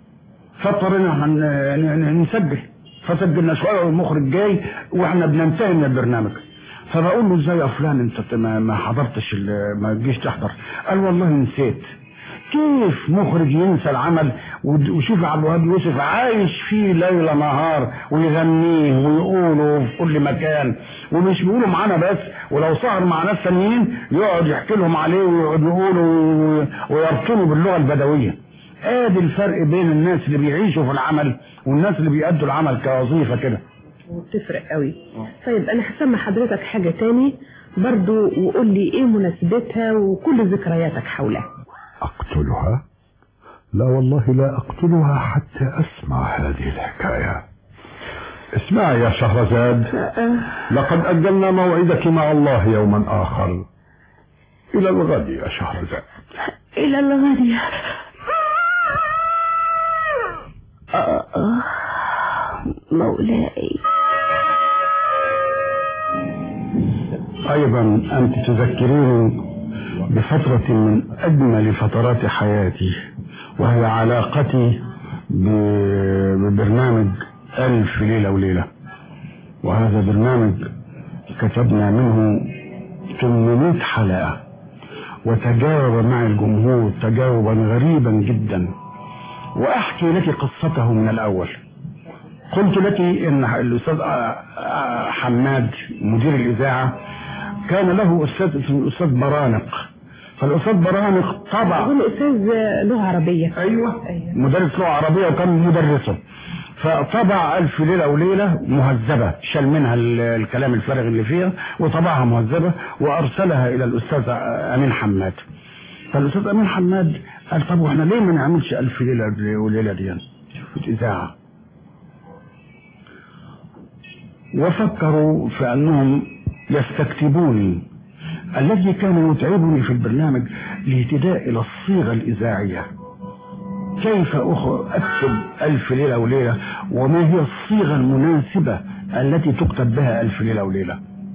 فاضطرينا هن- ن- نسجل فسجلنا شويه والمخرج جاي واحنا بننتهي من البرنامج فبقول له ازاي يا فلان انت ما ما حضرتش ال- ما تجيش تحضر قال والله نسيت كيف مخرج ينسى العمل ود- وشوف عبد الوهاب يوسف عايش فيه ليل نهار ويغنيه ويقوله في كل مكان ومش بيقولوا معانا بس ولو سهر مع ناس تانيين يقعد يحكي لهم عليه ويقعد يقولوا ويرطنوا باللغه البدويه ادي الفرق بين الناس اللي بيعيشوا في العمل والناس اللي بيأدوا العمل كوظيفه كده وبتفرق قوي طيب انا هسمع حضرتك حاجة تاني برضو وقول لي ايه مناسبتها وكل ذكرياتك حولها أقتلها؟ لا والله لا أقتلها حتى أسمع هذه الحكاية اسمعي يا شهرزاد لقد أجلنا موعدك مع الله يوما آخر إلى الغد يا شهرزاد إلى الغد يا آه آه مولاي ايضا انت تذكريني بفترة من اجمل فترات حياتي وهي علاقتي ب- ببرنامج الف ليلة وليلة وهذا برنامج كتبنا منه 800 حلقة وتجاوب مع الجمهور تجاوبا غريبا جدا واحكي لك قصته من الاول قلت لك ان الاستاذ آه، آه، حماد مدير الاذاعه كان له استاذ اسمه الاستاذ برانق فالاستاذ برانق طبع اظن استاذ لغة عربية ايوه مدرس لغه عربيه وكان مدرسه فطبع ألف ليلة وليلة مهذبة شال منها ال- الكلام الفارغ اللي فيها وطبعها مهذبة وأرسلها إلى الأستاذ أمين حماد فالأستاذ أمين حماد قال طب واحنا ليه ما نعملش ألف ليلة وليلة دي في الإذاعة وفكروا في أنهم يستكتبوني الذي كان يتعبني في البرنامج الاهتداء إلى الصيغة الإذاعية كيف أخ- أكتب ألف ليلة وليلة وما هي الصيغة المناسبة التي تكتب بها ألف ليلة وليلة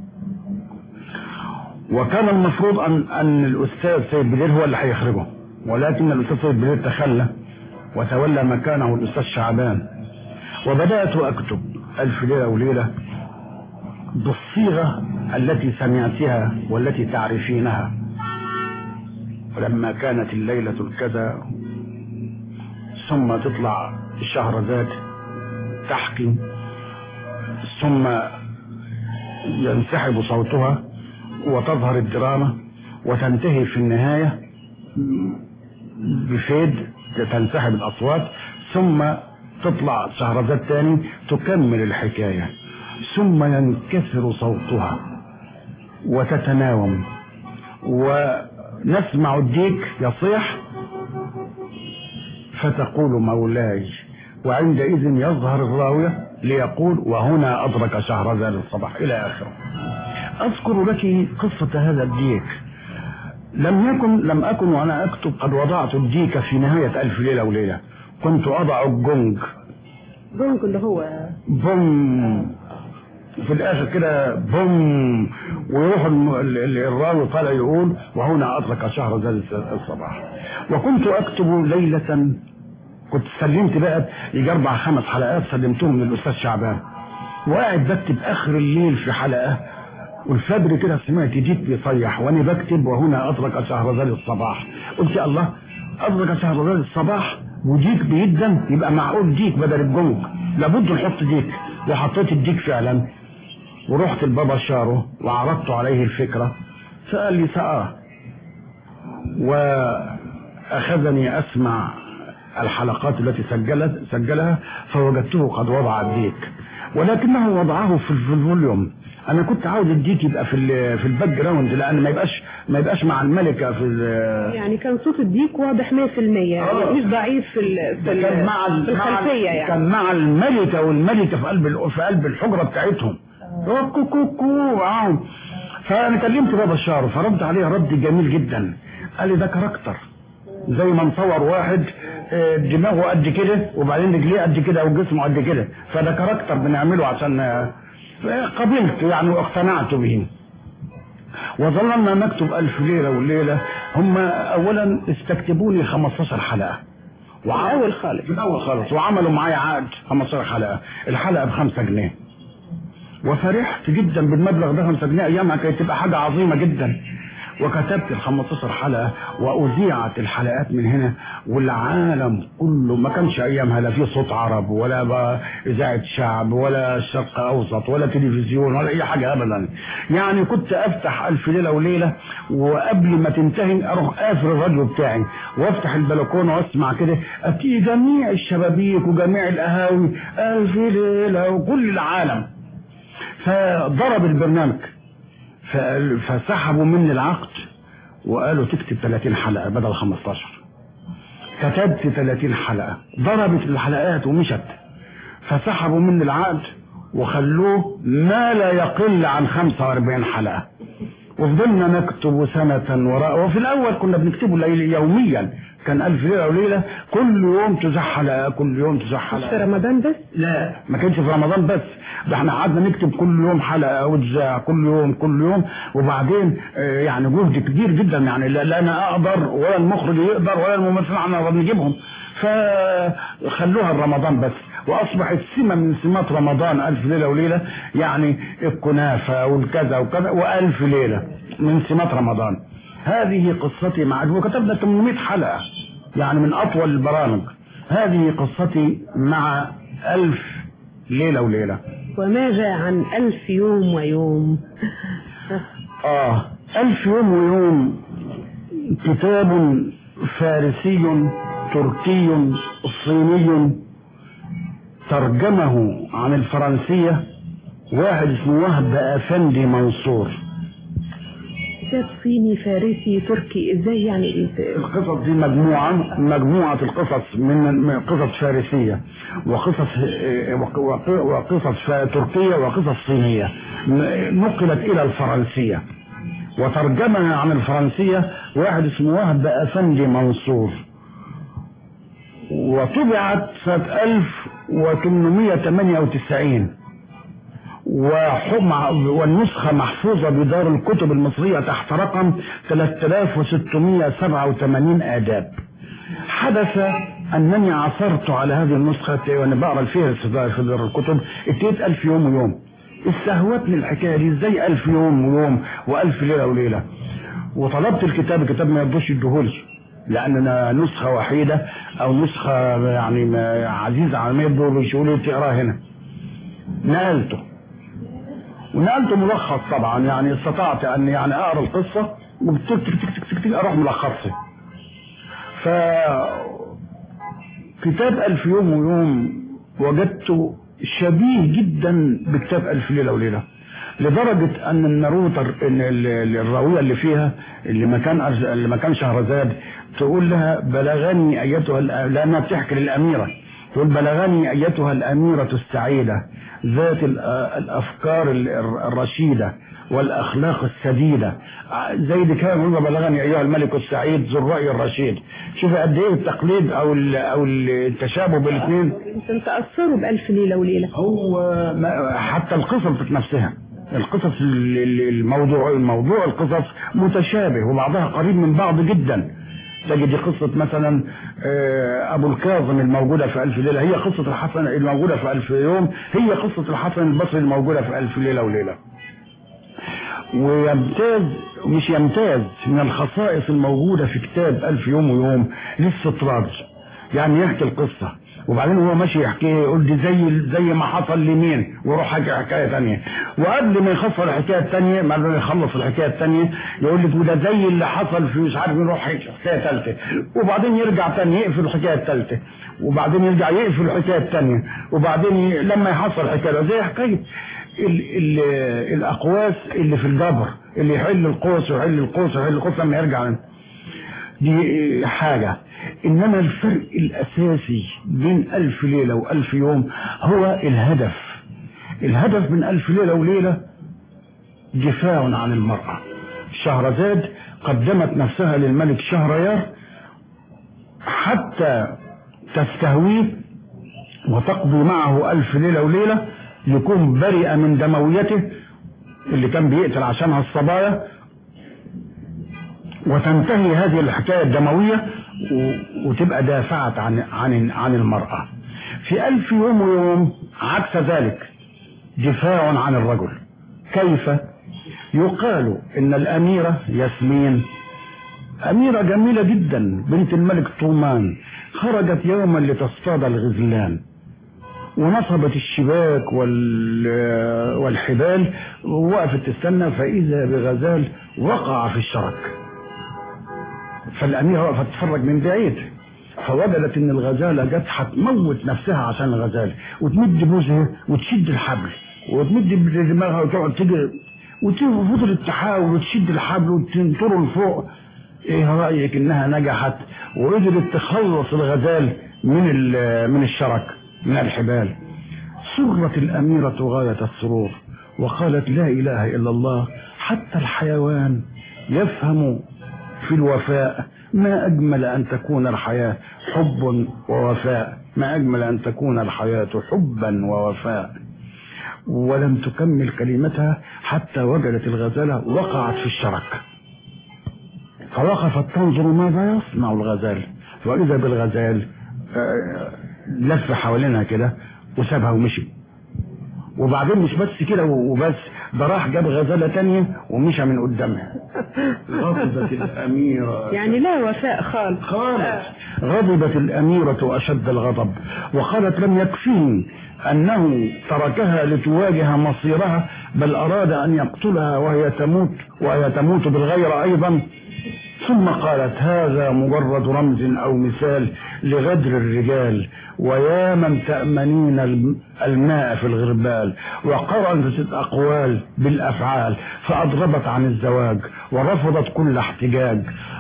وكان المفروض أن, أن الأستاذ سيد بدير هو اللي هيخرجه ولكن الأستاذ سيد بدير تخلى وتولى مكانه الأستاذ شعبان وبدأت أكتب ألف ليلة وليلة بالصيغة التي سمعتها والتي تعرفينها ولما كانت الليلة الكذا ثم تطلع شهرزاد تحكي ثم ينسحب صوتها وتظهر الدراما وتنتهي في النهاية بفيد تنسحب الأصوات ثم تطلع شهرزاد تاني تكمل الحكاية ثم ينكسر صوتها وتتناوم ونسمع الديك يصيح فتقول مولاي وعندئذ يظهر الراوية ليقول وهنا أدرك شهرزاد الصباح إلى آخره أذكر لك قصة هذا الديك لم يكن لم أكن وأنا أكتب قد وضعت الديك في نهاية ألف ليلة وليلة كنت أضع الجنج جونج اللي هو بوم في الاخر كده بوم ويروح الم- ال- ال- الراوي طالع يقول وهنا ادرك شهر ذات الصباح وكنت اكتب ليله كنت سلمت بقى يجي اربع خمس حلقات سلمتهم للاستاذ شعبان وقاعد بكتب اخر الليل في حلقه والفجر كده سمعت ديك بيصيح وانا بكتب وهنا ادرك شهرزاد الصباح قلت يا الله ادرك شهرزاد الصباح وديك بيدن يبقى معقول ديك بدل الجنج لابد نحط ديك وحطيت الديك فعلا ورحت لبابا شارو وعرضت عليه الفكرة فقال لي سآه وأخذني أسمع الحلقات التي سجلت سجلها فوجدته قد وضع الديك ولكنه وضعه في في الفوليوم انا كنت عاوز الديك يبقى في ال- في الباك جراوند لان ما يبقاش ما يبقاش مع الملكه في ال- يعني كان صوت الديك واضح 100% يعني مش ضعيف في ال- في, ال- كان مع ال- في مع ال- الخلفية يعني كان مع الملكه والملكه في قلب ال- في قلب الحجره بتاعتهم هو كو كو كو عاو. فانا كلمت بابا الشعر فرد عليه رد جميل جدا قال لي ده كاركتر زي ما نصور واحد آه، دماغه قد كده وبعدين رجليه قد كده او جسمه قد كده فده كاركتر بنعمله عشان آه، قبلت يعني واقتنعت به وظللنا نكتب ألف ليلة وليلة هم أولا استكتبوني 15 حلقة في الأول خالص في الأول خالص وعملوا معايا عقد 15 حلقة الحلقة بخمسة جنيه وفرحت جدا بالمبلغ ده 5 جنيه ايامها كانت تبقى حاجه عظيمه جدا وكتبت ال 15 حلقه واذيعت الحلقات من هنا والعالم كله ما كانش ايامها لا في صوت عرب ولا بقى اذاعه شعب ولا شرق اوسط ولا تلفزيون ولا اي حاجه ابدا يعني كنت افتح الف ليله وليله وقبل ما تنتهي اروح قافل الراديو بتاعي وافتح البلكونه واسمع كده اتي جميع الشبابيك وجميع القهاوي الف ليله وكل العالم فضرب البرنامج فقال- فسحبوا مني العقد وقالوا تكتب 30 حلقة بدل 15 كتبت 30 حلقة ضربت الحلقات ومشت فسحبوا مني العقد وخلوه ما لا يقل عن 45 حلقة وفضلنا نكتب سنة وراء وفي الأول كنا بنكتبه ليل يوميا كان ألف ليلة وليلة كل يوم تزح حلقة كل يوم تزح حلقة في رمضان بس لا ما كانش في رمضان بس ده احنا قعدنا نكتب كل يوم حلقه وتذاع كل يوم كل يوم وبعدين آه، يعني جهد كبير جدا يعني لا, لا انا اقدر ولا المخرج يقدر ولا الممثل احنا نقدر نجيبهم فخلوها رمضان بس واصبحت سمه من سمات رمضان الف ليله وليله يعني الكنافه والكذا وكذا والف ليله من سمات رمضان هذه قصتي مع وكتبنا 800 حلقه يعني من اطول البرامج هذه قصتي مع ألف ليلة وليلة وماذا عن ألف يوم ويوم آه ألف يوم ويوم كتاب فارسي تركي صيني ترجمه عن الفرنسية واحد اسمه وهب أفندي منصور كتاب صيني فارسي تركي ازاي يعني ال- القصص دي مجموعة مجموعة القصص من من قصص فارسية وقصص وق- وق- وقصص فا- تركية وقصص صينية ن- نقلت إلى الفرنسية وترجمها عن الفرنسية واحد اسمه وهب أفندي منصور وطبعت سنة 1898 وحمع والنسخة محفوظة بدار الكتب المصرية تحت رقم 3687 آداب حدث أنني عثرت على هذه النسخة وأنا بقرأ الفهرس في دار في دار الكتب اتيت ألف يوم ويوم استهوتني الحكايه دي ازاي ألف يوم ويوم وألف ليله وليله وطلبت الكتاب الكتاب ما يرضوش يديهولي لاننا نسخه وحيده او نسخه يعني ما- عزيزه على ما يرضوا يقولوا تقراها هنا نقلته ونقلته ملخص طبعا يعني استطعت ان يعني اقرا القصه وتك تك تك تك تك اروح ملخصها ف كتاب ألف يوم ويوم وجدته شبيه جدا بكتاب ألف ليلة وليلة لدرجة أن الناروتر إن ال- ال- الراوية اللي فيها اللي مكان أرز- اللي مكان شهرزاد تقول لها بلغني أيتها الأ- لأنها بتحكي للأميرة تقول بلغني أيتها الأميرة السعيدة ذات ال- الأفكار ال- الرشيدة والأخلاق السديدة ع- زي دي كان يقول بلغني أيها الملك السعيد ذو الرأي الرشيد شوف قد إيه التقليد أو ال- أو التشابه بين الاثنين يمكن تأثروا بألف ليلة وليلة هو ما- حتى القصص نفسها القصص ال- ال- الموضوع الموضوع القصص متشابه وبعضها قريب من بعض جدا تجد قصة مثلا آه، أبو الكاظم الموجودة في ألف ليلة هي قصة الحسن الموجودة في ألف يوم هي قصة الحسن البصري الموجودة في ألف ليلة وليلة ويمتاز مش يمتاز من الخصائص الموجودة في كتاب ألف يوم ويوم للاستطراد يعني يحكي القصة وبعدين هو ماشي يحكي يقول دي زي زي ما حصل لمين ويروح حكي حكايه ثانيه وقبل ما يخلص الحكايه الثانيه بعد ما يخلص الحكايه الثانيه يقول لك وده زي اللي حصل في مش عارف يروح يحكي حكايه ثالثه وبعدين يرجع ثاني يقفل الحكايه الثالثه وبعدين يرجع يقفل الحكايه الثانيه وبعدين ي... لما يحصل الحكايه زي حكايه ال ال الاقواس اللي في الجبر اللي يحل القوس ويحل القوس ويحل القوس لما يرجع دي حاجة إنما الفرق الأساسي بين ألف ليلة وألف يوم هو الهدف الهدف من ألف ليلة وليلة دفاع عن المرأة شهرزاد قدمت نفسها للملك شهريار حتى تستهويه وتقضي معه ألف ليلة وليلة يكون برئ من دمويته اللي كان بيقتل عشانها الصبايا وتنتهي هذه الحكاية الدموية و- وتبقى دافعت عن عن عن المرأة. في ألف يوم ويوم عكس ذلك دفاع عن الرجل. كيف؟ يقال إن الأميرة ياسمين أميرة جميلة جدا بنت الملك طومان خرجت يوما لتصطاد الغزلان ونصبت الشباك وال- والحبال ووقفت تستنى فإذا بغزال وقع في الشرك فالأميرة وقفت تتفرج من بعيد فوجدت ان الغزالة جت هتموت نفسها عشان الغزالة وتمد بوزها وتشد الحبل وتمد دماغها وتقعد تجري وفضلت تحاول وتشد الحبل وتنطره لفوق ايه رأيك انها نجحت وقدرت تخلص الغزال من ال- من الشرك من الحبال سرت الأميرة غاية السرور وقالت لا إله إلا الله حتى الحيوان يفهم في الوفاء ما أجمل أن تكون الحياة حب ووفاء ما أجمل أن تكون الحياة حبا ووفاء ولم تكمل كلمتها حتى وجدت الغزالة وقعت في الشرك فوقفت تنظر ماذا يصنع الغزال وإذا بالغزال آه، لف حوالينها كده وسابها ومشي وبعدين مش بس كده وبس ده راح جاب غزالة تانية ومشى من قدامها غضبت الأميرة يعني لا وفاء خالص خالص غضبت الأميرة أشد الغضب وقالت لم يكفيني أنه تركها لتواجه مصيرها بل أراد أن يقتلها وهي تموت وهي تموت بالغير أيضا ثم قالت هذا مجرد رمز أو مثال لغدر الرجال ويا من تأمنين الم- الماء في الغربال وقرنت الأقوال بالأفعال فأضربت عن الزواج ورفضت كل احتجاج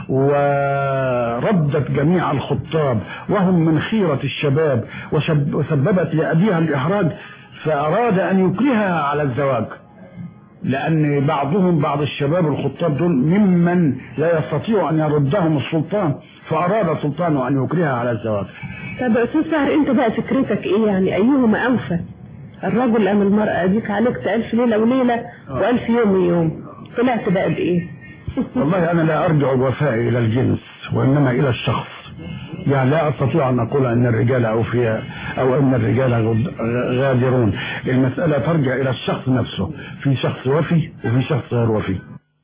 وردت جميع الخطاب وهم من خيرة الشباب وشب- وسببت لأبيها الإحراج فأراد أن يكرهها على الزواج لأن بعضهم بعض الشباب الخطاب دول ممن لا يستطيع أن يردهم السلطان فأراد السلطان أن يكرهها على الزواج طب يا أستاذ سهر أنت بقى فكرتك إيه يعني أيهما أوفى الرجل أم المرأة أديك عليك ألف ليلة وليلة وألف يوم ويوم طلعت بقى بإيه؟ والله أنا لا أرجع الوفاء إلى الجنس وإنما إلى الشخص يعني لا أستطيع أن أقول أن الرجال أوفياء أو أن الرجال غد- غادرون المسألة ترجع إلى الشخص نفسه في شخص وفي وفي شخص غير وفي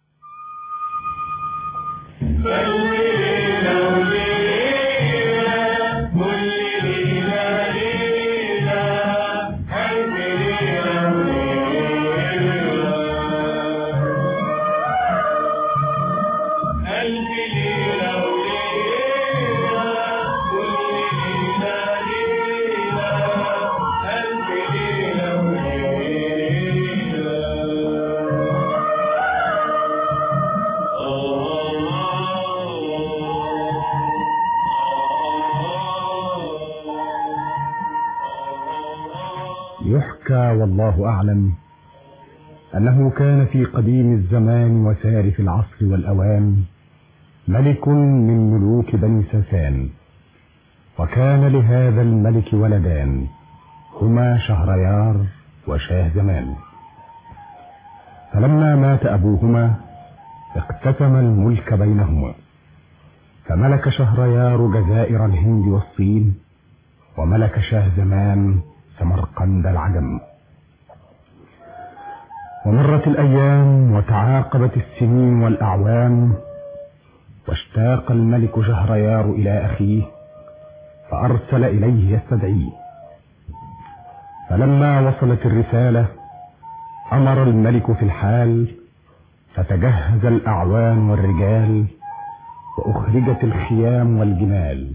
يحكى والله أعلم أنه كان في قديم الزمان وسارف العصر والأوان ملك من ملوك بني ساسان وكان لهذا الملك ولدان هما شهريار وشاه زمان فلما مات أبوهما اقتسم الملك بينهما فملك شهريار جزائر الهند والصين وملك شاه زمان سمرقند العجم ومرت الأيام وتعاقبت السنين والأعوام واشتاق الملك شهريار إلى أخيه فأرسل إليه يستدعيه فلما وصلت الرسالة أمر الملك في الحال فتجهز الأعوان والرجال وأخرجت الخيام والجمال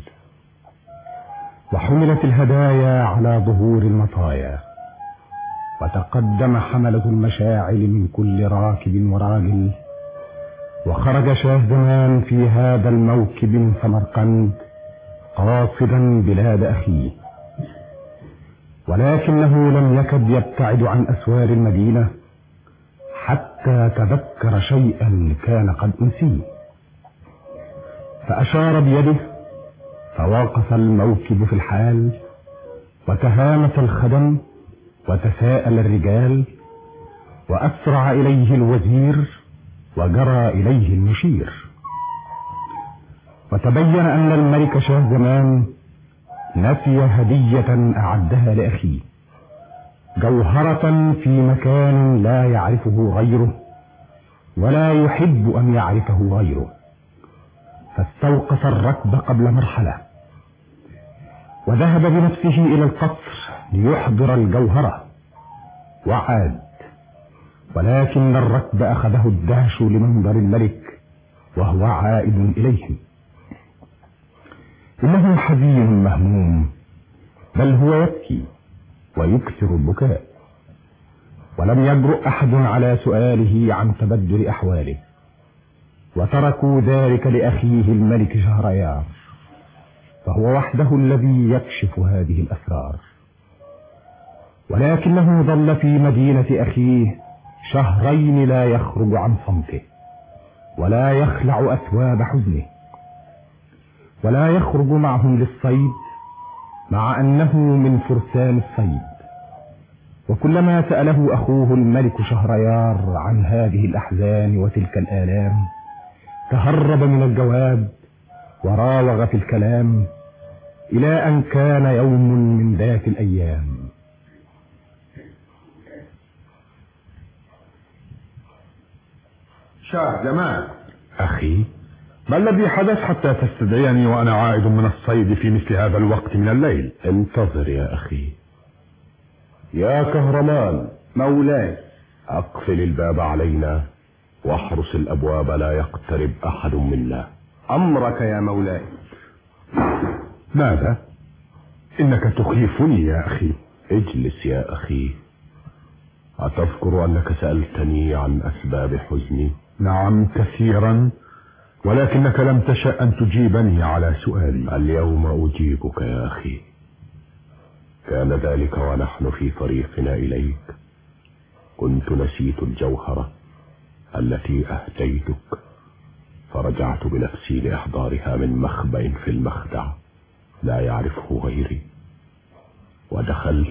وحملت الهدايا على ظهور المطايا وتقدم حملة المشاعل من كل راكب وراجل وخرج شاه زمان في هذا الموكب من سمرقند قاصدا بلاد أخيه ولكنه لم يكد يبتعد عن أسوار المدينة حتى تذكر شيئا كان قد أنسيه فأشار بيده فوقف الموكب في الحال وتهامس الخدم وتساءل الرجال وأسرع إليه الوزير وجرى إليه المشير وتبين أن الملك شاه زمان نسي هدية أعدها لأخيه جوهرة في مكان لا يعرفه غيره ولا يحب أن يعرفه غيره فاستوقف الركب قبل مرحلة وذهب بنفسه إلى القصر ليحضر الجوهرة وعاد ولكن الركب أخذه الدهش لمنظر الملك وهو عائد إليهم إنه حزين مهموم بل هو يبكي ويكثر البكاء ولم يجرؤ أحد على سؤاله عن تبدل أحواله وتركوا ذلك لأخيه الملك شهريار فهو وحده الذي يكشف هذه الأسرار ولكنه ظل في مدينة أخيه شهرين لا يخرج عن صمته ولا يخلع أثواب حزنه ولا يخرج معهم للصيد مع أنه من فرسان الصيد وكلما سأله أخوه الملك شهريار عن هذه الأحزان وتلك الآلام تهرب من الجواب وراوغ في الكلام إلى أن كان يوم من ذات الأيام شاه زمان أخي ما الذي حدث حتى تستدعيني وأنا عائد من الصيد في مثل هذا الوقت من الليل انتظر يا أخي يا كهرمان مولاي أقفل الباب علينا واحرس الأبواب لا يقترب أحد منا أمرك يا مولاي ماذا إنك تخيفني يا أخي اجلس يا أخي أتذكر أنك سألتني عن أسباب حزني نعم كثيرا ولكنك لم تشأ أن تجيبني على سؤالي اليوم أجيبك يا أخي كان ذلك ونحن في طريقنا إليك كنت نسيت الجوهرة التي أهديتك فرجعت بنفسي لإحضارها من مخبأ في المخدع لا يعرفه غيري ودخلت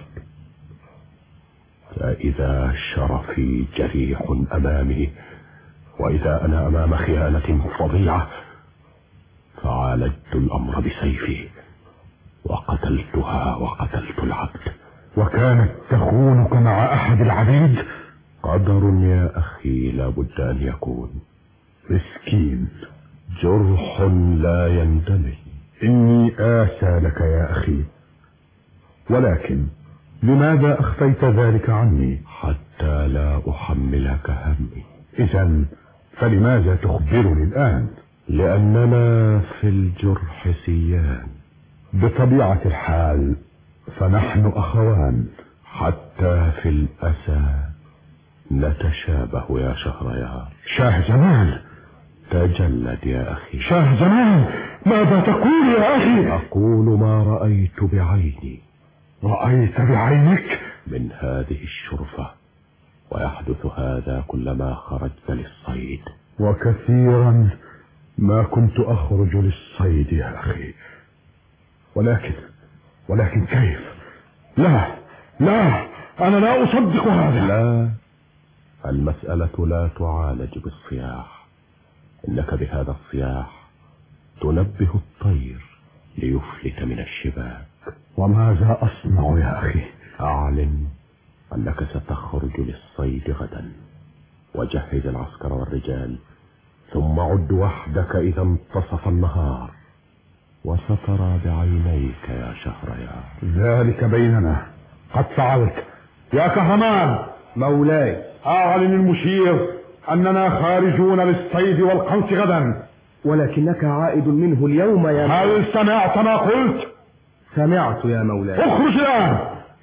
فإذا شرفي جريح أمامي وإذا أنا أمام خيانة فظيعة فعاد عالجت الأمر بسيفي وقتلتها وقتلت العبد وكانت تخونك مع أحد العبيد قدر يا أخي لا بد أن يكون مسكين جرح لا يندمج إني آسى لك يا أخي ولكن لماذا أخفيت ذلك عني حتى لا أحملك همي إذا فلماذا تخبرني الآن لأننا في الجرح سيان بطبيعة الحال فنحن أخوان حتى في الأسى نتشابه يا شهريار شاه زمان تجلد يا أخي شاه زمان ماذا تقول يا أخي أقول ما رأيت بعيني رأيت بعينك من هذه الشرفة ويحدث هذا كلما خرجت للصيد وكثيرا ما كنت أخرج للصيد يا أخي ولكن ولكن كيف لا لا أنا لا أصدق هذا لا المسألة لا تعالج بالصياح إنك بهذا الصياح تنبه الطير ليفلت من الشباك وماذا أصنع يا أخي أعلن أنك ستخرج للصيد غدا وجهز العسكر والرجال ثم عد وحدك إذا انتصف النهار وسترى بعينيك يا شهريار ذلك بيننا قد فعلت يا كهرمان مولاي أعلن المشير أننا خارجون للصيد والقنص غدا ولكنك عائد منه اليوم يا هل سمعت ما قلت سمعت يا مولاي اخرج الآن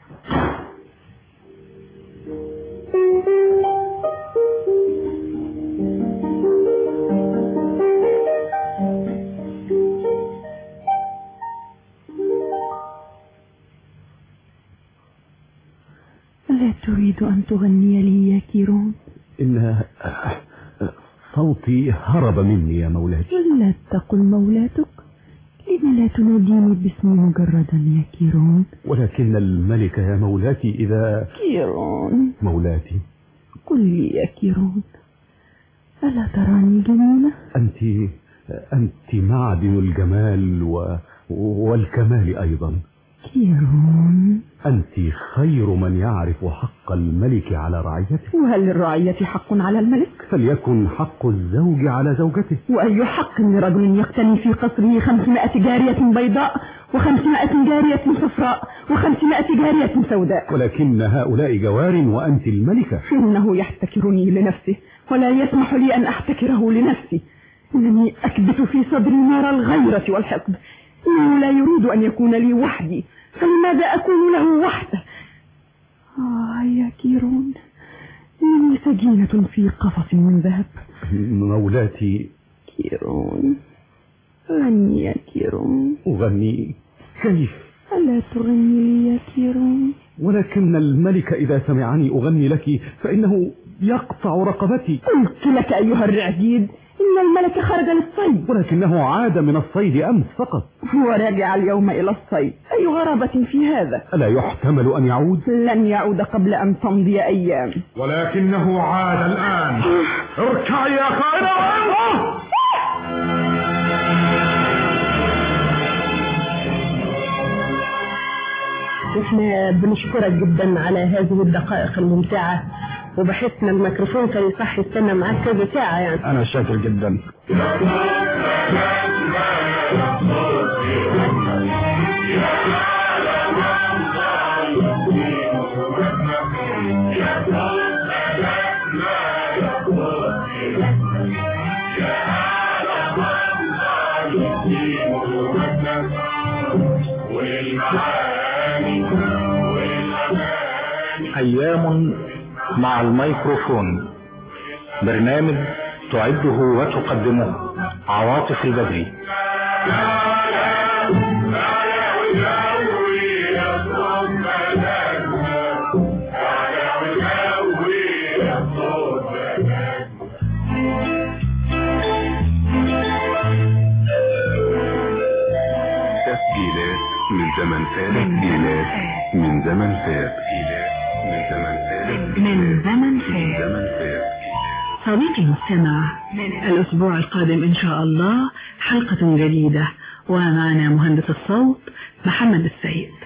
لا تريد أن تغني لي يا كيرون إن صوتي هرب مني يا مولاتي لا تقل مولاتك لم لا تناديني باسمي مجردا يا كيرون ولكن الملك يا مولاتي إذا كيرون مولاتي قل لي يا كيرون ألا تراني جميلة أنت أنت معدن الجمال و... والكمال أيضا كيرون أنت خير من يعرف حق الملك على رعيته وهل للرعية حق على الملك فليكن حق الزوج على زوجته وأي حق لرجل يقتني في قصره خمسمائة جارية بيضاء وخمسمائة جارية صفراء وخمسمائة جارية سوداء ولكن هؤلاء جوار وأنت الملكة إنه يحتكرني لنفسه ولا يسمح لي أن أحتكره لنفسي إنني أكبت في صدري نار الغيرة والحقد إنه لا يريد أن يكون لي وحدي فلماذا أكون له وحده آه يا كيرون إنني سجينة في قفص من ذهب مولاتي كيرون غني يا كيرون أغني كيف ألا تغني لي يا كيرون ولكن الملك إذا سمعني أغني لك فإنه يقطع رقبتي قلت لك أيها الرعديد إن الملك خرج للصيد ولكنه عاد من الصيد أمس فقط ورجع اليوم إلى الصيد أي غرابة في هذا ألا يحتمل أن يعود لن يعود قبل أن تمضي أيام ولكنه عاد الآن اركعي يا خائنة احنا بنشكرك جدا على هذه الدقائق الممتعة وبحس ان الميكروفون كان يصح يستنى معاك كذا ساعة يعني أنا شاكر جدا أيام مع الميكروفون برنامج تعده وتقدمه عواطف البدري تسجيلات من زمن فات تسجيلات من زمن فات من زمن فات من زمن من فات زمن فات صديقي المستمع الأسبوع القادم إن شاء الله حلقة جديدة ومعنا مهندس الصوت محمد السيد